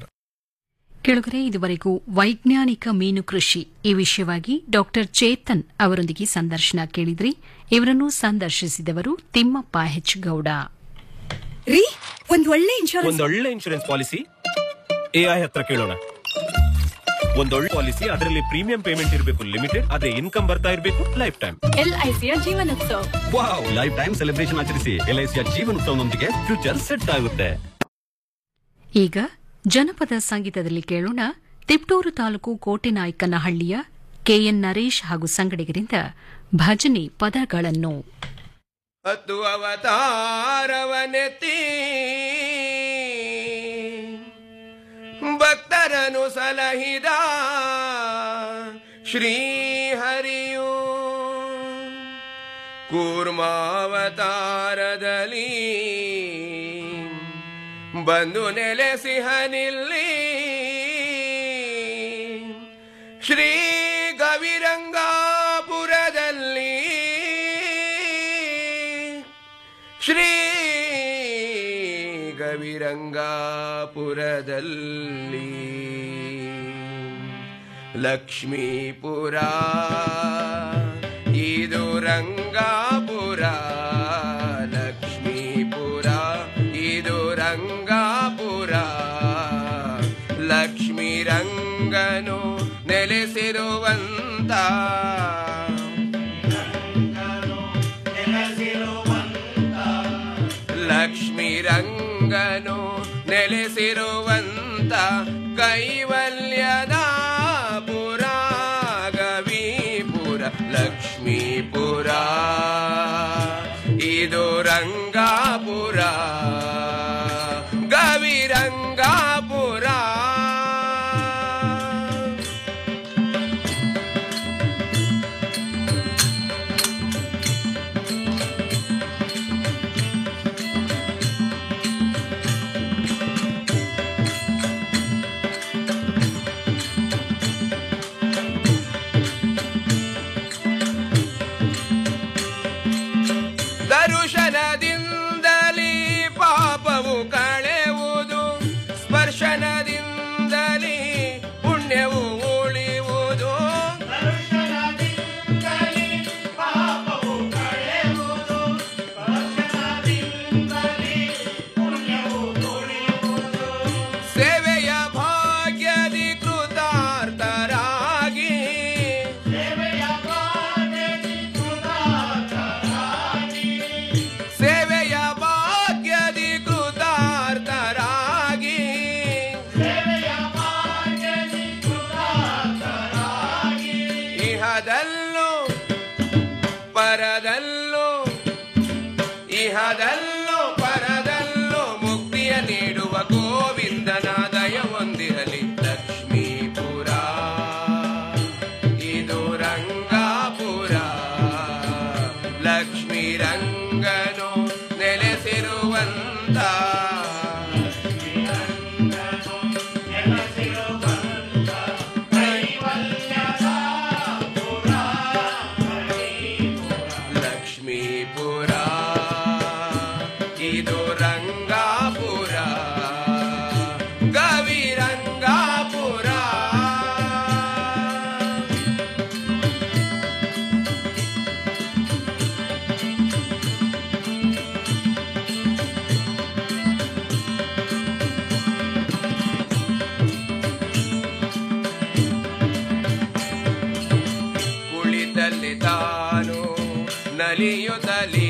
ಕೆಳಗರೆ ಇದುವರೆಗೂ ವೈಜ್ಞಾನಿಕ ಮೀನು ಕೃಷಿ ಈ ವಿಷಯವಾಗಿ ಡಾಕ್ಟರ್ ಚೇತನ್ ಅವರೊಂದಿಗೆ ಸಂದರ್ಶನ ಕೇಳಿದ್ರಿ ಇವರನ್ನು ಸಂದರ್ಶಿಸಿದವರು ತಿಮ್ಮಪ್ಪ ಹೆಚ್ ಗೌಡ ರೀ ಒಂದ್ ಒಳ್ಳೆ ಇನ್ಶೂರೆನ್ಸ್ ಒಂದೊಳ್ಳೆ ಇನ್ಶೂರೆನ್ಸ್ ಪಾಲಿಸಿ ಎಐ ಹತ್ರ ಕೇಳೋಣ ಒಂದೊಳ್ಳೆ ಪಾಲಿಸಿ ಅದರಲ್ಲಿ ಪ್ರೀಮಿಯಂ ಪೇಮೆಂಟ್ ಇರಬೇಕು ಲಿಮಿಟೆಡ್ ಅದೇ ಇನ್ಕಮ್ ಬರ್ತಾ ಇರಬೇಕು ಲೈಫ್ ಟೈಮ್ ಎಲ್ಐಸಿಯ ಜೀವನೋತ್ಸವ ವಾವ್ ಲೈಫ್ ಟೈಮ್ ಸೆಲೆಬ್ರೇಷನ್ ಆಚರಿಸಿ ಎಲ್ಐಸಿಯ ಜೀವನೋತ್ಸವನೊಂದಿಗೆ ಫ್ಯೂಚರ್ ಸೆಟ್ ಆಗುತ್ತೆ ಈಗ ಜನಪದ ಸಂಗೀತದಲ್ಲಿ ಕೇಳೋಣ ತಿಪ್ಟೂರು ತಾಲೂಕು ಕೋಟೆನಾಯಕನಹಳ್ಳಿಯ ಕೆಎನ್ ನರೇಶ್ ಹಾಗೂ ಸಂಗಡಿಗರಿಂದ ಭಜನೆ ಪದಗಳನ್ನು ಹತ್ತು ಅವತಾರವನೆತ್ತಿ ಭಕ್ತರನು ಸಲಹಿದ ಶ್ರೀಹರಿಯು ಕೂರ್ಮಾವತಾರದಲ್ಲಿ ಬಂದು ನೆಲೆಸಿಹನಿಲ್ಲಿ ಶ್ರೀ ಗವಿರಂಗಾಪುರದಲ್ಲಿ ಶ್ರೀ ಗವಿರಂಗಾಪುರದಲ್ಲಿ ಲಕ್ಷ್ಮೀಪುರ ಇದು ರಂಗಾಪುರ ಲಕ್ಷ್ಮೀಪುರ ಇದು ರಂಗಾಪುರ ಲಕ್ಷ್ಮೀ ರಂಗನು ನೆಲೆಸಿರುವಂತ ಲಕ್ಷ್ಮೀ ರಂಗನು ನೆಲೆಸಿರುವಂತ ಕೈವಲ್ಯದ ಪುರ ಗವಿಪುರ ಲಕ್ಷ್ಮೀಪುರ ಇದು ರಂಗಾಪುರ ಗವಿರಂಗಾಪುರ ಇಹದಲ್ಲೋ ಪರದಲ್ಲೋ ಮುಕ್ತಿಯ ನೀಡುವ ಗೋವಿಂದನ ದಯ ಹೊಂದಿರಲಿ ಲಕ್ಷ್ಮೀಪುರ ಇದು ರಂಗಾಪುರ ಲಕ್ಷ್ಮೀ ರಂಗನು ನೆಲೆಸಿರುವಂತ ಲಕ್ಷ್ಮೀಪುರ ಇದು ರಂಗಾಪುರ ಗವಿರಂಗಾಪುರ ಕುಳಿತಲ್ಲಿ ತಾನು ನಲಿಯುತ್ತಲಿ